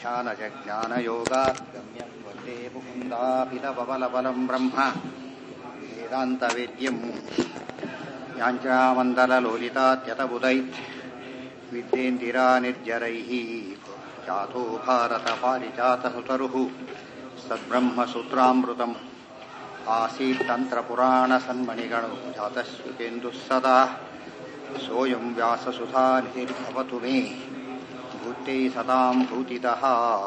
व्याख्यानजज्ञानयोगात् गम्यं वन्दे मुकुन्दाभितबलबलं ब्रह्म वेदान्तवेद्यम् याञ्चामन्दललोलितात्यतबुदैत् विद्येन्दिरानिर्जरैः जातो भारतपारिजातसुतरुः सद्ब्रह्मसूत्रामृतम् आसीत्तन्त्रपुराणसन्मणिगणो जातस्युतेन्दुः सदा सोऽयं व्याससुधानिधिर्भवतु मे भूत्यै सतां भूतितः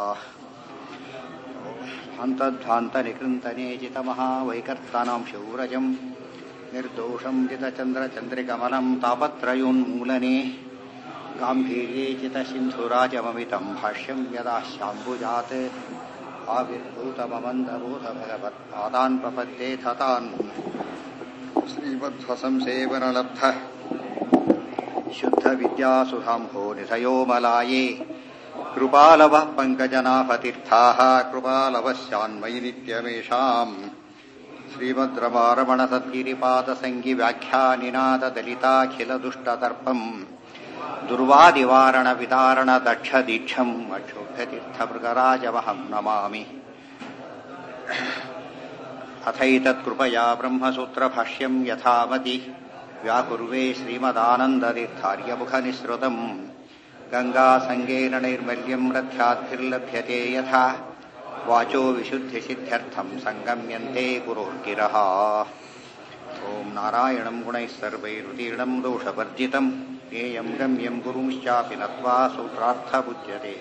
हन्तध्वान्तनिकृन्तने जितमहावैकर्तनां शौरजम् निर्दोषं जितचन्द्रचन्द्रिकमलं तापत्रयोन्मूलने गाम्भीर्ये चितसिन्धुराजममितं भाष्यं यदा शाम्बुजात् आविर्भूतममन्दबोधभगवत्पादान् प्रपद्ये थतान् श्रीमध्वसंसेवनलब्ध शुद्धविद्यासुधाम्भो निधयो मलाये कृपालवः पङ्कजनाभतीर्थाः कृपालवस्यान्मयि नित्यमेषाम् श्रीमद्रमारमणसद्गिरिपादसङ्गिव्याख्यानिनाददलिताखिलदुष्टतर्पम् दुर्वादिवारणविदारणदक्षदीक्षम् अक्षोभ्यतीर्थमृगराजवहम् नमामि अथैतत्कृपया ब्रह्मसूत्रभाष्यम् यथामति व्याकुर्वे श्रीमदानन्दतीर्थार्यमुखनिःसृतम् गङ्गासङ्गेन नैर्मल्यम् रथ्याद्भिर्लभ्यते यथा वाचो विशुद्धिसिद्ध्यर्थम् सङ्गम्यन्ते गुरोर्गिरः ॐ नारायणम् गुणैः सर्वैरुतीर्णम् दोषवर्जितम् ज्ञेयम् गम्यम् गुरुंश्चापि नत्वा सूत्रार्थपुज्यते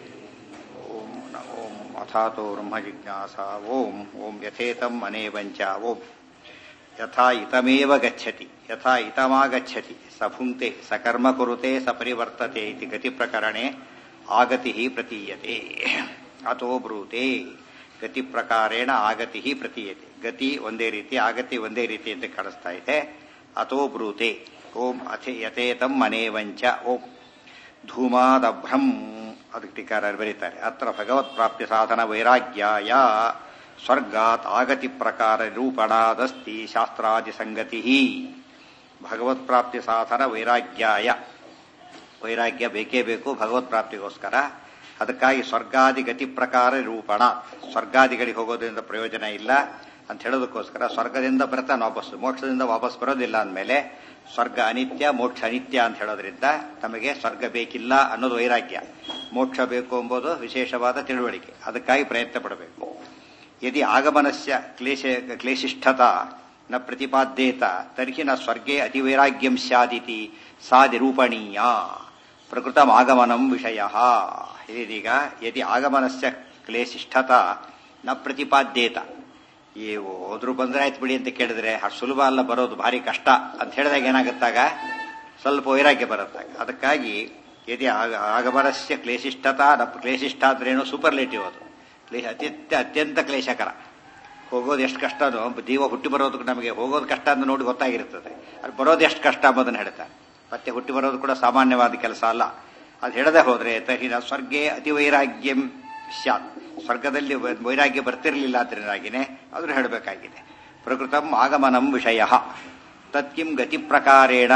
ॐ न ॐ अथातो ब्रह्मजिज्ञासा ॐ ॐ यथेतम् अनेवञ्च ॐ यथा इतमेव गच्छति यथा इतमागच्छति स भुङ्क्ते स कर्म कुरुते स परिवर्तते इति गतिप्रकरणे ಆಗತಿ ಪ್ರತೀಯತೆ ಅಥೋ ಬ್ರೂತೆ ಗತಿ ಪ್ರಕಾರೇಣ ಆಗತಿ ಪ್ರತೀಯತೆ ಗತಿ ಒಂದೇ ರೀತಿ ಆಗತಿ ಒಂದೇ ರೀತಿ ಅಂತ ಕಾಣಿಸ್ತಾ ಇದೆ ಅಥೋ ಬ್ರೂತೆ ಓಂ ಅಥೆ ಯಥೇತಂ ಮನೇವಂಚ ಓಂ ಧೂಮಾದಭ್ರಂ ಅದಕ್ಕೆ ಟೀಕಾರರು ಬರೀತಾರೆ ಅತ್ರ ಭಗವತ್ ಪ್ರಾಪ್ತಿ ಸಾಧನ ವೈರಾಗ್ಯಾಯ ಸ್ವರ್ಗಾತ್ ಆಗತಿ ಪ್ರಕಾರ ರೂಪಣಾದಸ್ತಿ ಶಾಸ್ತ್ರಾದಿ ಸಂಗತಿ ಭಗವತ್ ಪ್ರಾಪ್ತಿ ಸಾಧನ ವೈರಾಗ್ಯಾಯ ವೈರಾಗ್ಯ ಬೇಕೇ ಬೇಕು ಭಗವತ್ ಪ್ರಾಪ್ತಿಗೋಸ್ಕರ ಅದಕ್ಕಾಗಿ ಸ್ವರ್ಗಾದಿ ಗತಿ ಪ್ರಕಾರ ರೂಪಣ ಸ್ವರ್ಗಾದಿಗಳಿಗೆ ಹೋಗೋದ್ರಿಂದ ಪ್ರಯೋಜನ ಇಲ್ಲ ಅಂತ ಹೇಳೋದಕ್ಕೋಸ್ಕರ ಸ್ವರ್ಗದಿಂದ ಬರ್ತಾನೆ ವಾಪಸ್ಸು ಮೋಕ್ಷದಿಂದ ವಾಪಸ್ ಬರೋದಿಲ್ಲ ಅಂದಮೇಲೆ ಸ್ವರ್ಗ ಅನಿತ್ಯ ಮೋಕ್ಷ ಅನಿತ್ಯ ಅಂತ ಹೇಳೋದ್ರಿಂದ ತಮಗೆ ಸ್ವರ್ಗ ಬೇಕಿಲ್ಲ ಅನ್ನೋದು ವೈರಾಗ್ಯ ಮೋಕ್ಷ ಬೇಕು ಎಂಬುದು ವಿಶೇಷವಾದ ತಿಳುವಳಿಕೆ ಅದಕ್ಕಾಗಿ ಪ್ರಯತ್ನ ಪಡಬೇಕು ಯದಿ ಆಗಮನಸ್ಯ ಕ್ಲೇಶ ಕ್ಲೇಶಿಷ್ಠತಾ ನ ಪ್ರತಿಪಾದ್ಯೇತ ತರ್ಹಿ ನ ಸ್ವರ್ಗೆ ಅತಿವೈರಾಗ್ಯಂ ಸ್ಯಾದಿತಿ ಸಾ ನಿರೂಪಣೀಯ ಪ್ರಕೃತಂ ಆಗಮನಂ ವಿಷಯ ಇದೀಗ ಯದಿ ಆಗಮನಸ್ಯ ಕ್ಲೇಶಿಷ್ಠತ ನ ಪ್ರತಿಪಾದ್ಯೇತ ಈ ಹೋದ್ರು ಬಂದ್ರೆ ಆಯ್ತು ಬಿಡಿ ಅಂತ ಕೇಳಿದ್ರೆ ಅಷ್ಟು ಸುಲಭ ಅಲ್ಲ ಬರೋದು ಭಾರಿ ಕಷ್ಟ ಅಂತ ಹೇಳಿದಾಗ ಏನಾಗುತ್ತಾಗ ಸ್ವಲ್ಪ ವೈರಾಗ್ಯ ಬರುತ್ತಾಗ ಅದಕ್ಕಾಗಿ ಯದಿ ಆಗಮನಸ್ಯ ಕ್ಲೇಶಿಷ್ಠತ ನ ಕ್ಲೇಶಿಷ್ಠ ಅಂದ್ರೇನು ಸೂಪರ್ಲೇಟಿವ್ ಅದು ಕ್ಲೇಶ ಅತ್ಯಂತ ಅತ್ಯಂತ ಕ್ಲೇಶಕರ ಹೋಗೋದು ಎಷ್ಟು ಕಷ್ಟನೋ ಜೀವ ಹುಟ್ಟಿ ಬರೋದಕ್ಕೆ ನಮಗೆ ಹೋಗೋದು ಕಷ್ಟ ಅಂತ ನೋಡಿ ಗೊತ್ತಾಗಿರ್ತದೆ ಅದು ಬರೋದು ಎಷ್ಟು ಕಷ್ಟ ಎಂಬುದನ್ನು ಹೇಳ್ತಾರೆ ಮತ್ತೆ ಹುಟ್ಟಿ ಬರೋದು ಕೂಡ ಸಾಮಾನ್ಯವಾದ ಕೆಲಸ ಅಲ್ಲ ಅದು ಹೇಳದೆ ಹೋದ್ರೆ ತಹಿನ ಸ್ವರ್ಗೆ ಅತಿ ವೈರಾಗ್ಯಂ ಸ್ಯಾತ್ ಸ್ವರ್ಗದಲ್ಲಿ ವೈರಾಗ್ಯ ಬರ್ತಿರಲಿಲ್ಲ ಅದರಿಂದಾಗಿನೇ ಅದನ್ನು ಹೇಳಬೇಕಾಗಿದೆ ಪ್ರಕೃತಂ ಆಗಮನಂ ವಿಷಯ ತತ್ಕಿಂ ಗತಿ ಪ್ರಕಾರೇಣ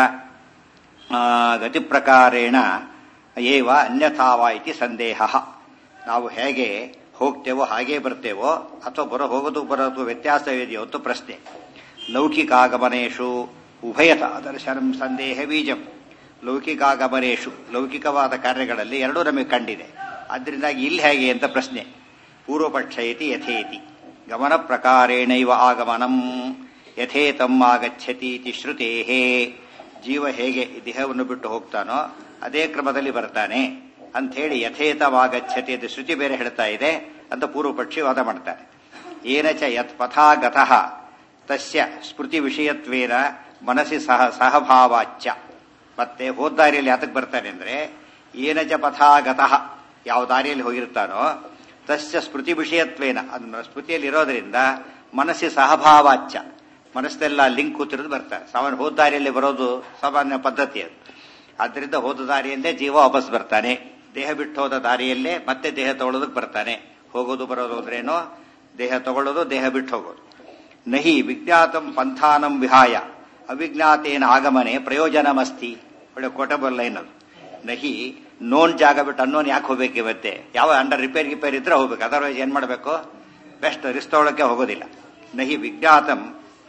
ಗತಿ ಪ್ರಕಾರೇಣ ಏವ ಅನ್ಯಥಾವ ಇತಿ ಸಂದೇಹ ನಾವು ಹೇಗೆ ಹೋಗ್ತೇವೋ ಹಾಗೇ ಬರ್ತೇವೋ ಅಥವಾ ಬರೋ ಹೋಗೋದು ಬರೋದು ವ್ಯತ್ಯಾಸವಿದೆಯೋ ಅಂತ ಪ್ರಶ್ನೆ ಲೌಕಿಕಾಗಮನೇಶು ಉಭಯತ ದರ್ಶನಂ ಸಂದೇಹ ಬೀಜಂ ಲೌಕಿಕಾಗಮನೇಶು ಲೌಕಿಕವಾದ ಕಾರ್ಯಗಳಲ್ಲಿ ಎರಡೂ ನಮಗೆ ಕಂಡಿದೆ ಅದರಿಂದಾಗಿ ಇಲ್ಲಿ ಹೇಗೆ ಅಂತ ಪ್ರಶ್ನೆ ಪೂರ್ವಪಕ್ಷ ಇತಿ ಯಥೇತಿ ಗಮನ ಪ್ರಕಾರೇಣೈವ ಆಗಮನಂ ಯಥೇತಂ ಆಗಚ್ಚತಿ ಇತಿ ಶ್ರುತೇಹೇ ಜೀವ ಹೇಗೆ ದೇಹವನ್ನು ಬಿಟ್ಟು ಹೋಗ್ತಾನೋ ಅದೇ ಕ್ರಮದಲ್ಲಿ ಬರ್ತಾನೆ ಅಂಥೇಳಿ ಯಥೇತವಾಗಚ್ಚತಿ ಅಂತ ಶ್ರುತಿ ಬೇರೆ ಹೇಳ್ತಾ ಇದೆ ಅಂತ ಪೂರ್ವಪಕ್ಷಿ ವಾದ ಮಾಡ್ತಾರೆ ಏನಚ ಯತ್ ಪಥಾಗತಃ ತಸ್ಯ ಸ್ಮೃತಿ ವಿಷಯತ್ವೇನ ಮನಸ್ಸಿ ಸಹ ಸಹಭಾವಾಚ್ಯ ಮತ್ತೆ ಹೋದ ದಾರಿಯಲ್ಲಿ ಯಾತಕ್ಕೆ ಬರ್ತಾನೆ ಅಂದ್ರೆ ಏನಚ ಪಥಾಗತಃ ಯಾವ ದಾರಿಯಲ್ಲಿ ಹೋಗಿರ್ತಾನೋ ತಸ್ಯ ಸ್ಮೃತಿ ವಿಷಯತ್ವೇನ ಅದನ್ನ ಸ್ಮೃತಿಯಲ್ಲಿ ಇರೋದ್ರಿಂದ ಮನಸ್ಸಿ ಸಹಭಾವಾಚ್ಯ ಮನಸ್ಸೆಲ್ಲ ಲಿಂಕ್ ಕೂತಿರೋದು ಬರ್ತಾರೆ ಸಾಮಾನ್ಯ ಹೋದ ದಾರಿಯಲ್ಲಿ ಬರೋದು ಸಾಮಾನ್ಯ ಪದ್ಧತಿ ಅದು ಆದ್ದರಿಂದ ಹೋದ ದಾರಿಯಲ್ಲೇ ಜೀವ ವಾಪಸ್ ಬರ್ತಾನೆ ದೇಹ ಬಿಟ್ಟು ಹೋದ ದಾರಿಯಲ್ಲೇ ಮತ್ತೆ ದೇಹ ತಗೊಳ್ಳೋದಕ್ಕೆ ಬರ್ತಾನೆ ಹೋಗೋದು ಬರೋದು ಅಂದ್ರೇನೋ ದೇಹ ತಗೊಳ್ಳೋದು ದೇಹ ಬಿಟ್ಟು ಹೋಗೋದು ನಹಿ ವಿಜ್ಞಾತಂ ಪಂಥಾನಂ ವಿಹಾಯ ಅವಿಜ್ಞಾತೇನ ಆಗಮನೆ ಪ್ರಯೋಜನಮಸ್ತಿ ಒಳ್ಳೆ ಕೊಟಬಲ್ ಲೈನ್ ಅದು ನಹಿ ನೋನ್ ಜಾಗ ಬಿಟ್ಟು ಅನ್ನೋನ್ ಯಾಕೆ ಹೋಗ್ಬೇಕು ಇವತ್ತೆ ಯಾವ ಅಂಡರ್ ರಿಪೇರ್ ಗಿಪೇರ್ ಇದ್ರೆ ಹೋಗ್ಬೇಕು ಅದರ್ವೈಸ್ ಏನ್ ಮಾಡಬೇಕು ಬೆಸ್ಟ್ ರಿಸ್ಕ್ ತಗೊಳಕ್ಕೆ ಹೋಗೋದಿಲ್ಲ ನಹಿ ವಿಜ್ಞಾತಂ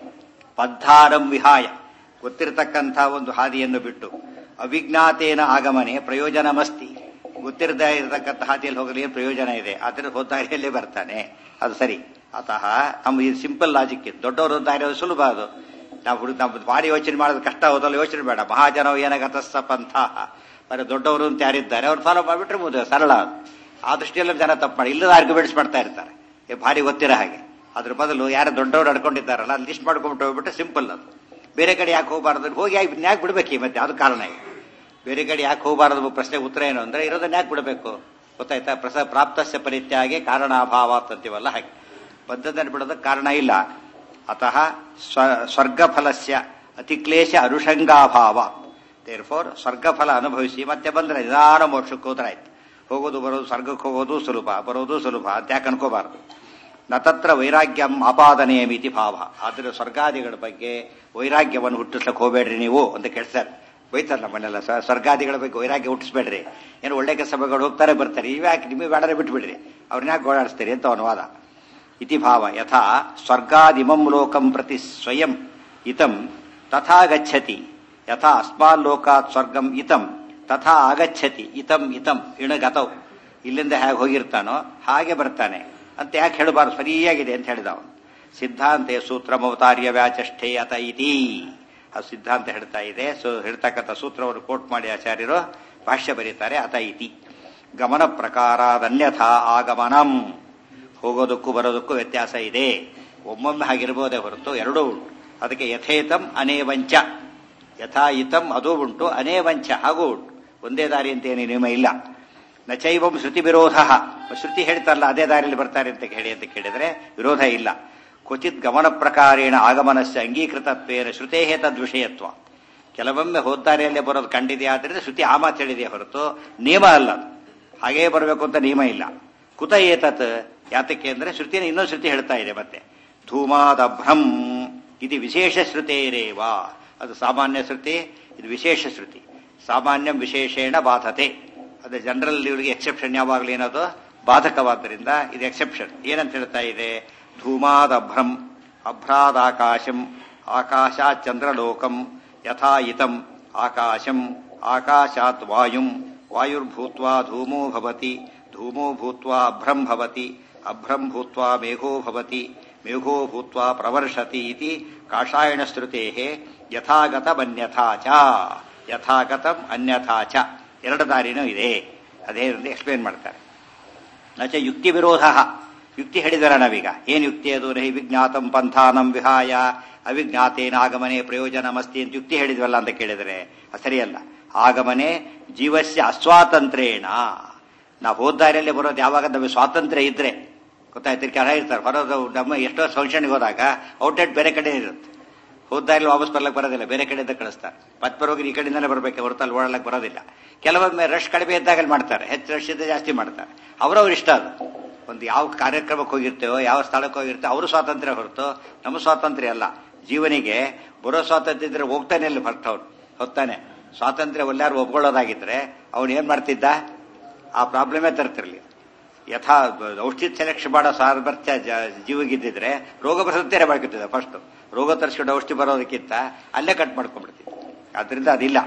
ಪದ್ಧಾರಂ ವಿಹಾಯ ಗೊತ್ತಿರತಕ್ಕಂಥ ಒಂದು ಹಾದಿಯನ್ನು ಬಿಟ್ಟು ಅವಿಜ್ಞಾತೇನ ಆಗಮನೆ ಪ್ರಯೋಜನಮಸ್ತಿ ಗೊತ್ತಿರದೇ ಇರತಕ್ಕಂಥ ಹಾದಿಯಲ್ಲಿ ಹೋಗಲಿ ಏನ್ ಪ್ರಯೋಜನ ಇದೆ ಅದರ ಹೋದಾರಿಯಲ್ಲೇ ಬರ್ತಾನೆ ಅದು ಸರಿ ಅತಃ ನಮ್ಮ ಇದು ಸಿಂಪಲ್ ಲಾಜಿಕ್ ಇದು ದೊಡ್ಡವರು ದಾರಿ ಸುಲಭ ಅದು ನಾವು ಹುಡುಗ ನಾವು ಭಾರಿ ಯೋಚನೆ ಮಾಡೋದು ಕಷ್ಟ ಹೋದಲ್ಲ ಯೋಚನೆ ಬೇಡ ಮಹಾಜನವು ಏನಗತಸ್ಸ ಪಂಥ ಬರೀ ದೊಡ್ಡವರು ಅಂತ ಯಾರಿದ್ದಾರೆ ಅವ್ರು ಫಾಲೋ ಮಾಡಿಬಿಟ್ರೆ ಮುದ ಸರಳ ಅದು ಆ ದೃಷ್ಟಿಯಲ್ಲೂ ಜನ ತಪ್ಪು ಮಾಡಿ ಇಲ್ಲದ ಆರ್ಗ್ಯುಮೆಂಟ್ಸ್ ಮಾಡ್ತಾ ಇರ್ತಾರೆ ಏ ಭಾರಿ ಗೊತ್ತಿರೋ ಹಾಗೆ ಅದ್ರ ಬದಲು ಯಾರು ದೊಡ್ಡವರು ನಡ್ಕೊಂಡಿದ್ದಾರಲ್ಲ ಅಲ್ಲಿ ಲಿಸ್ಟ್ ಮಾಡ್ಕೊಂಡ್ಬಿಟ್ಟು ಹೋಗ್ಬಿಟ್ಟು ಸಿಂಪಲ್ ಅದು ಬೇರೆ ಕಡೆ ಯಾಕೆ ಹೋಗಬಾರ್ದು ಹೋಗಿ ಯಾಕೆ ಬಿಡ್ಬೇಕು ಈ ಮತ್ತೆ ಅದು ಕಾರಣ ಈಗ ಬೇರೆ ಕಡೆ ಯಾಕೆ ಹೋಗಬಾರದು ಪ್ರಶ್ನೆ ಉತ್ತರ ಏನು ಅಂದ್ರೆ ಇರೋದನ್ನ ಯಾಕೆ ಬಿಡಬೇಕು ಗೊತ್ತಾಯ್ತಾ ಪ್ರಸ ಪ್ರಾಪ್ತಸ್ಯ ಪರಿತ್ಯಾಗೆ ಕಾರಣಾಭಾವ ಅಂತೀವಲ್ಲ ಹಾಗೆ ಬದ್ಧದಲ್ಲಿ ಬಿಡೋದಕ್ಕೆ ಕಾರಣ ಇಲ್ಲ ಅತಃ ಸ್ವ ಸ್ವರ್ಗಫಲಸ್ಯ ಅತಿಕ್ಲೇಶ ಅನುಷಂಗಾಭಾವ ದೇರ್ ಫೋರ್ ಸ್ವರ್ಗಫಲ ಅನುಭವಿಸಿ ಮತ್ತೆ ಬಂದ್ರೆ ನಿಧಾನ ಮೋಕ್ಷಕ್ಕೆ ಹೋದ್ರಾಯ್ತು ಹೋಗೋದು ಬರೋದು ಸ್ವರ್ಗಕ್ಕೆ ಹೋಗೋದು ಸುಲಭ ಬರೋದು ಸುಲಭ ಅಂತ ಯಾಕೆ ಅನ್ಕೋಬಾರದು ನತತ್ರ ವೈರಾಗ್ಯಂ ಆಪಾದನೆಯ ಮಿತಿ ಭಾವ ಆದ್ರೆ ಸ್ವರ್ಗಾದಿಗಳ ಬಗ್ಗೆ ವೈರಾಗ್ಯವನ್ನು ಹುಟ್ಟಿಸ್ಲಕ್ಕೆ ಹೋಗಬೇಡ್ರಿ ನೀವು ಅಂತ ಕೇಳ್ತಾರೆ ಬೈತಾರೆ ನಮ್ಮನ್ನೆಲ್ಲ ಸ್ವರ್ಗಾದಿಗಳ ಬಗ್ಗೆ ವೈರಾಗ್ಯ ಹುಟ್ಟಿಸ್ಬೇಡ್ರಿ ಏನು ಒಳ್ಳೆ ಕೆಲಸಗಳು ಹೋಗ್ತಾರೆ ಬರ್ತಾರೆ ಇವ್ಯಾಕೆ ನಿಮಗೆ ಬೇಡರೆ ಬಿಟ್ಬಿಡ್ರಿ ಅವ್ರನ್ನ ಯಾಕೆ ಗೋಳಾಡಿಸ್ತೀರಿ ಅಂತ ಅನುವಾದ ಇತಿ ಭಾವ ಯಥಾ ಸ್ವರ್ಗಾದಿಮಂ ಲೋಕಂ ಪ್ರತಿ ಸ್ವಯಂ ಇತಂ ತಥಾ ಗಚ್ಚತಿ ಯಥಾ ಅಸ್ಮಾನ್ ಲೋಕಾತ್ ಸ್ವರ್ಗಂ ಇತಂ ತಥಾ ಆಗಚ್ಚತಿ ಇತಂ ಇತಂ ಇಣಗತವ್ ಇಲ್ಲಿಂದ ಹೇಗೆ ಹೋಗಿರ್ತಾನೋ ಹಾಗೆ ಬರ್ತಾನೆ ಅಂತ ಯಾಕೆ ಹೇಳಬಾರ್ದು ಸರಿಯಾಗಿದೆ ಅಂತ ಹೇಳಿದ ಅವನು ಸಿದ್ಧಾಂತೆ ಸೂತ್ರಮವತಾರ್ಯ ವ್ಯಾಚಷ್ಠೆ ಅತ ಇತಿ ಅದು ಸಿದ್ಧಾಂತ ಹೇಳ್ತಾ ಇದೆ ಸೊ ಹೇಳ್ತಕ್ಕಂಥ ಸೂತ್ರವನ್ನು ಕೋಟ್ ಮಾಡಿ ಆಚಾರ್ಯರು ಭಾಷ್ಯ ಬರೀತಾರೆ ಅತ ಇತಿ ಗಮನ ಪ್ರಕಾರಾದನ್ಯಥಾ ಆಗಮನಂ ಹೋಗೋದಕ್ಕೂ ಬರೋದಕ್ಕೂ ವ್ಯತ್ಯಾಸ ಇದೆ ಒಮ್ಮೊಮ್ಮೆ ಹಾಗಿರ್ಬೋದೇ ಹೊರತು ಎರಡೂ ಉಂಟು ಅದಕ್ಕೆ ಯಥೇತಂ ಅನೇವಂಚ ಯಥಾ ಇತಂ ಅದೂ ಉಂಟು ಅನೇವಂಚ ಹಾಗೂ ಉಂಟು ಒಂದೇ ದಾರಿ ಅಂತ ಏನು ನಿಯಮ ಇಲ್ಲ ನಚೈವಂ ಶ್ರುತಿ ವಿರೋಧ ಶ್ರುತಿ ಹೇಳ್ತಾರಲ್ಲ ಅದೇ ದಾರಿಯಲ್ಲಿ ಬರ್ತಾರೆ ಅಂತ ಹೇಳಿ ಅಂತ ಕೇಳಿದ್ರೆ ವಿರೋಧ ಇಲ್ಲ ಕ್ವಚಿತ್ ಗಮನ ಪ್ರಕಾರೇಣ ಆಗಮನಸ್ಯ ಅಂಗೀಕೃತತ್ವೇನ ಶ್ರುತೇಹೇ ತದ್ವಿಷಯತ್ವ ಕೆಲವೊಮ್ಮೆ ಹೋದ್ದಾರಿಯಲ್ಲೇ ಬರೋದು ಕಂಡಿದೆ ಆದ್ರಿಂದ ಶ್ರುತಿ ಆ ಮಾತು ಹೇಳಿದೆ ಹೊರತು ನಿಯಮ ಅಲ್ಲ ಅದು ಹಾಗೇ ಬರಬೇಕು ಅಂತ ನಿಯಮ ಇಲ್ಲ ಕುತ ಏತತ್ ಯಾತಕ್ಕೆ ಅಂದ್ರೆ ಶ್ರುತಿನ ಇನ್ನೊಂದು ಶ್ರುತಿ ಹೇಳ್ತಾ ಇದೆ ಮತ್ತೆ ಧೂಮಾದಭ್ರಂ ಇದು ವಿಶೇಷ ಶ್ರುತೇರೇವ ಅದು ಸಾಮಾನ್ಯ ಶ್ರುತಿ ಇದು ವಿಶೇಷ ಶ್ರುತಿ ಸಾಮಾನ್ಯ ವಿಶೇಷೇಣ ಬಾಧತೆ ಅದು ಜನರಲ್ ಇವರಿಗೆ ಎಕ್ಸೆಪ್ಷನ್ ಯಾವಾಗಲೂ ಏನದು ಬಾಧಕವಾದ್ದರಿಂದ ಇದು ಎಕ್ಸೆಪ್ಷನ್ ಏನಂತ ಹೇಳ್ತಾ ಇದೆ ಧೂಮಾದಭ್ರಂ ಅಭ್ರಾದಾಕಾಶಂ ಆಕಾಶಾತ್ ಚಂದ್ರಲೋಕಂ ಯಥಾ ಇತಂ ಆಕಾಶಂ ಆಕಾಶಾತ್ ವಾಯುಂ ವಾಯುರ್ಭೂತ್ವಾ ಧೂಮೋ ಭವತಿ ಧೂಮೋ ಭೂತ್ವಾ ಅಭ್ರಂ ಭವತಿ ಅಭ್ರಂ ಭೂತ್ವಾ ಮೇಘೋ ಭವತಿ ಮೇಘೋ ಭೂತ್ವಾ ಪ್ರವರ್ಷತಿ ಇತಿ ಕಾಷಾಯಣ ಶ್ರುತೆ ಯಥಾಗತಮನ್ಯಥಾ ಚ ಯಥಾಗತಂ ಅನ್ಯಥಾ ಚ ಎರಡು ದಾರಿನೂ ಇದೆ ಅದೇ ಎಕ್ಸ್ಪ್ಲೇನ್ ಮಾಡ್ತಾರೆ ನಚ ಯುಕ್ತಿ ವಿರೋಧ ಯುಕ್ತಿ ಹೇಳಿದಾರ ನಾವೀಗ ಏನ್ ಯುಕ್ತಿ ಅದು ನಹಿ ವಿಜ್ಞಾತಂ ಪಂಥಾನಂ ವಿಹಾಯ ಅವಿಜ್ಞಾತೇನ ಆಗಮನೆ ಪ್ರಯೋಜನಮಸ್ತಿ ಅಂತ ಯುಕ್ತಿ ಹೇಳಿದ್ವಲ್ಲ ಅಂತ ಕೇಳಿದರೆ ಅದು ಸರಿಯಲ್ಲ ಆಗಮನೆ ಜೀವಸ್ಯ ಅಸ್ವಾತಂತ್ರೇಣ ನಾವು ಹೋದಾರಿಯಲ್ಲಿ ಬರೋದು ಯಾವಾಗ ನಮಗೆ ಸ್ವಾತಂತ್ರ್ಯ ಇದ್ರೆ ಗೊತ್ತಾಯ್ತು ಕೆಲ ಇರ್ತಾರೆ ಬರೋದು ನಮ್ಮ ಎಷ್ಟೋ ಫಂಕ್ಷನ್ಗೆ ಹೋದಾಗ ಔಟ್ಲೆಟ್ ಬೇರೆ ಕಡೆ ಇರುತ್ತೆ ಹೋದಾರಿಲಿ ವಾಪಸ್ ಬರ್ಲಕ್ಕೆ ಬರೋದಿಲ್ಲ ಬೇರೆ ಕಡೆಯಿಂದ ಕಳಿಸ್ತಾರೆ ಮತ್ತೆ ಬರೋಗಿ ಈ ಕಡೆಯಿಂದಲೇ ಬರಬೇಕು ಹೊರತಲ್ಲಿ ಓಡಾಡಕ್ಕೆ ಬರೋದಿಲ್ಲ ಕೆಲವೊಮ್ಮೆ ರಶ್ ಕಡಿಮೆ ಇದ್ದಾಗ ಮಾಡ್ತಾರೆ ಹೆಚ್ಚು ರಶ್ ಇದ್ದ ಜಾಸ್ತಿ ಮಾಡ್ತಾರೆ ಅವರವ್ರ ಇಷ್ಟ ಅದು ಒಂದು ಯಾವ ಕಾರ್ಯಕ್ರಮಕ್ಕೆ ಹೋಗಿರ್ತೇವೋ ಯಾವ ಸ್ಥಳಕ್ಕೆ ಹೋಗಿರ್ತೇವೆ ಅವರು ಸ್ವಾತಂತ್ರ್ಯ ಹೊರತು ನಮ್ಮ ಸ್ವಾತಂತ್ರ್ಯ ಅಲ್ಲ ಜೀವನಿಗೆ ಬರೋ ಸ್ವಾತಂತ್ರ್ಯ ಇದ್ರೆ ಹೋಗ್ತಾನೆ ಅಲ್ಲಿ ಫಸ್ಟ್ ಅವ್ರು ಹೊತ್ತಾನೆ ಸ್ವಾತಂತ್ರ್ಯ ಎಲ್ಲಾರು ಒಪ್ಕೊಳ್ಳೋದಾಗಿದ್ರೆ ಅವನು ಏನ್ ಮಾಡ್ತಿದ್ದ ಆ ಪ್ರಾಬ್ಲಮೇ ತರ್ತಿರ್ಲಿ ಯಥಾ ಔಷಧಿ ಸೆಲೆಕ್ಷನ್ ಮಾಡೋ ಸಾಮರ್ಥ್ಯ ಜೀವಗಿದ್ದಿದ್ರೆ ರೋಗ ಬರದಂತೆ ಮಾಡ್ಕೊತಿದ್ದ ಫಸ್ಟ್ ರೋಗ ತರಿಸ್ಕೊಂಡು ಔಷಧಿ ಬರೋದಕ್ಕಿಂತ ಅಲ್ಲೇ ಕಟ್ ಮಾಡ್ಕೊಂಡ್ಬಿಡ್ತಿದ್ದ ಆದ್ರಿಂದ ಅದಿಲ್ಲ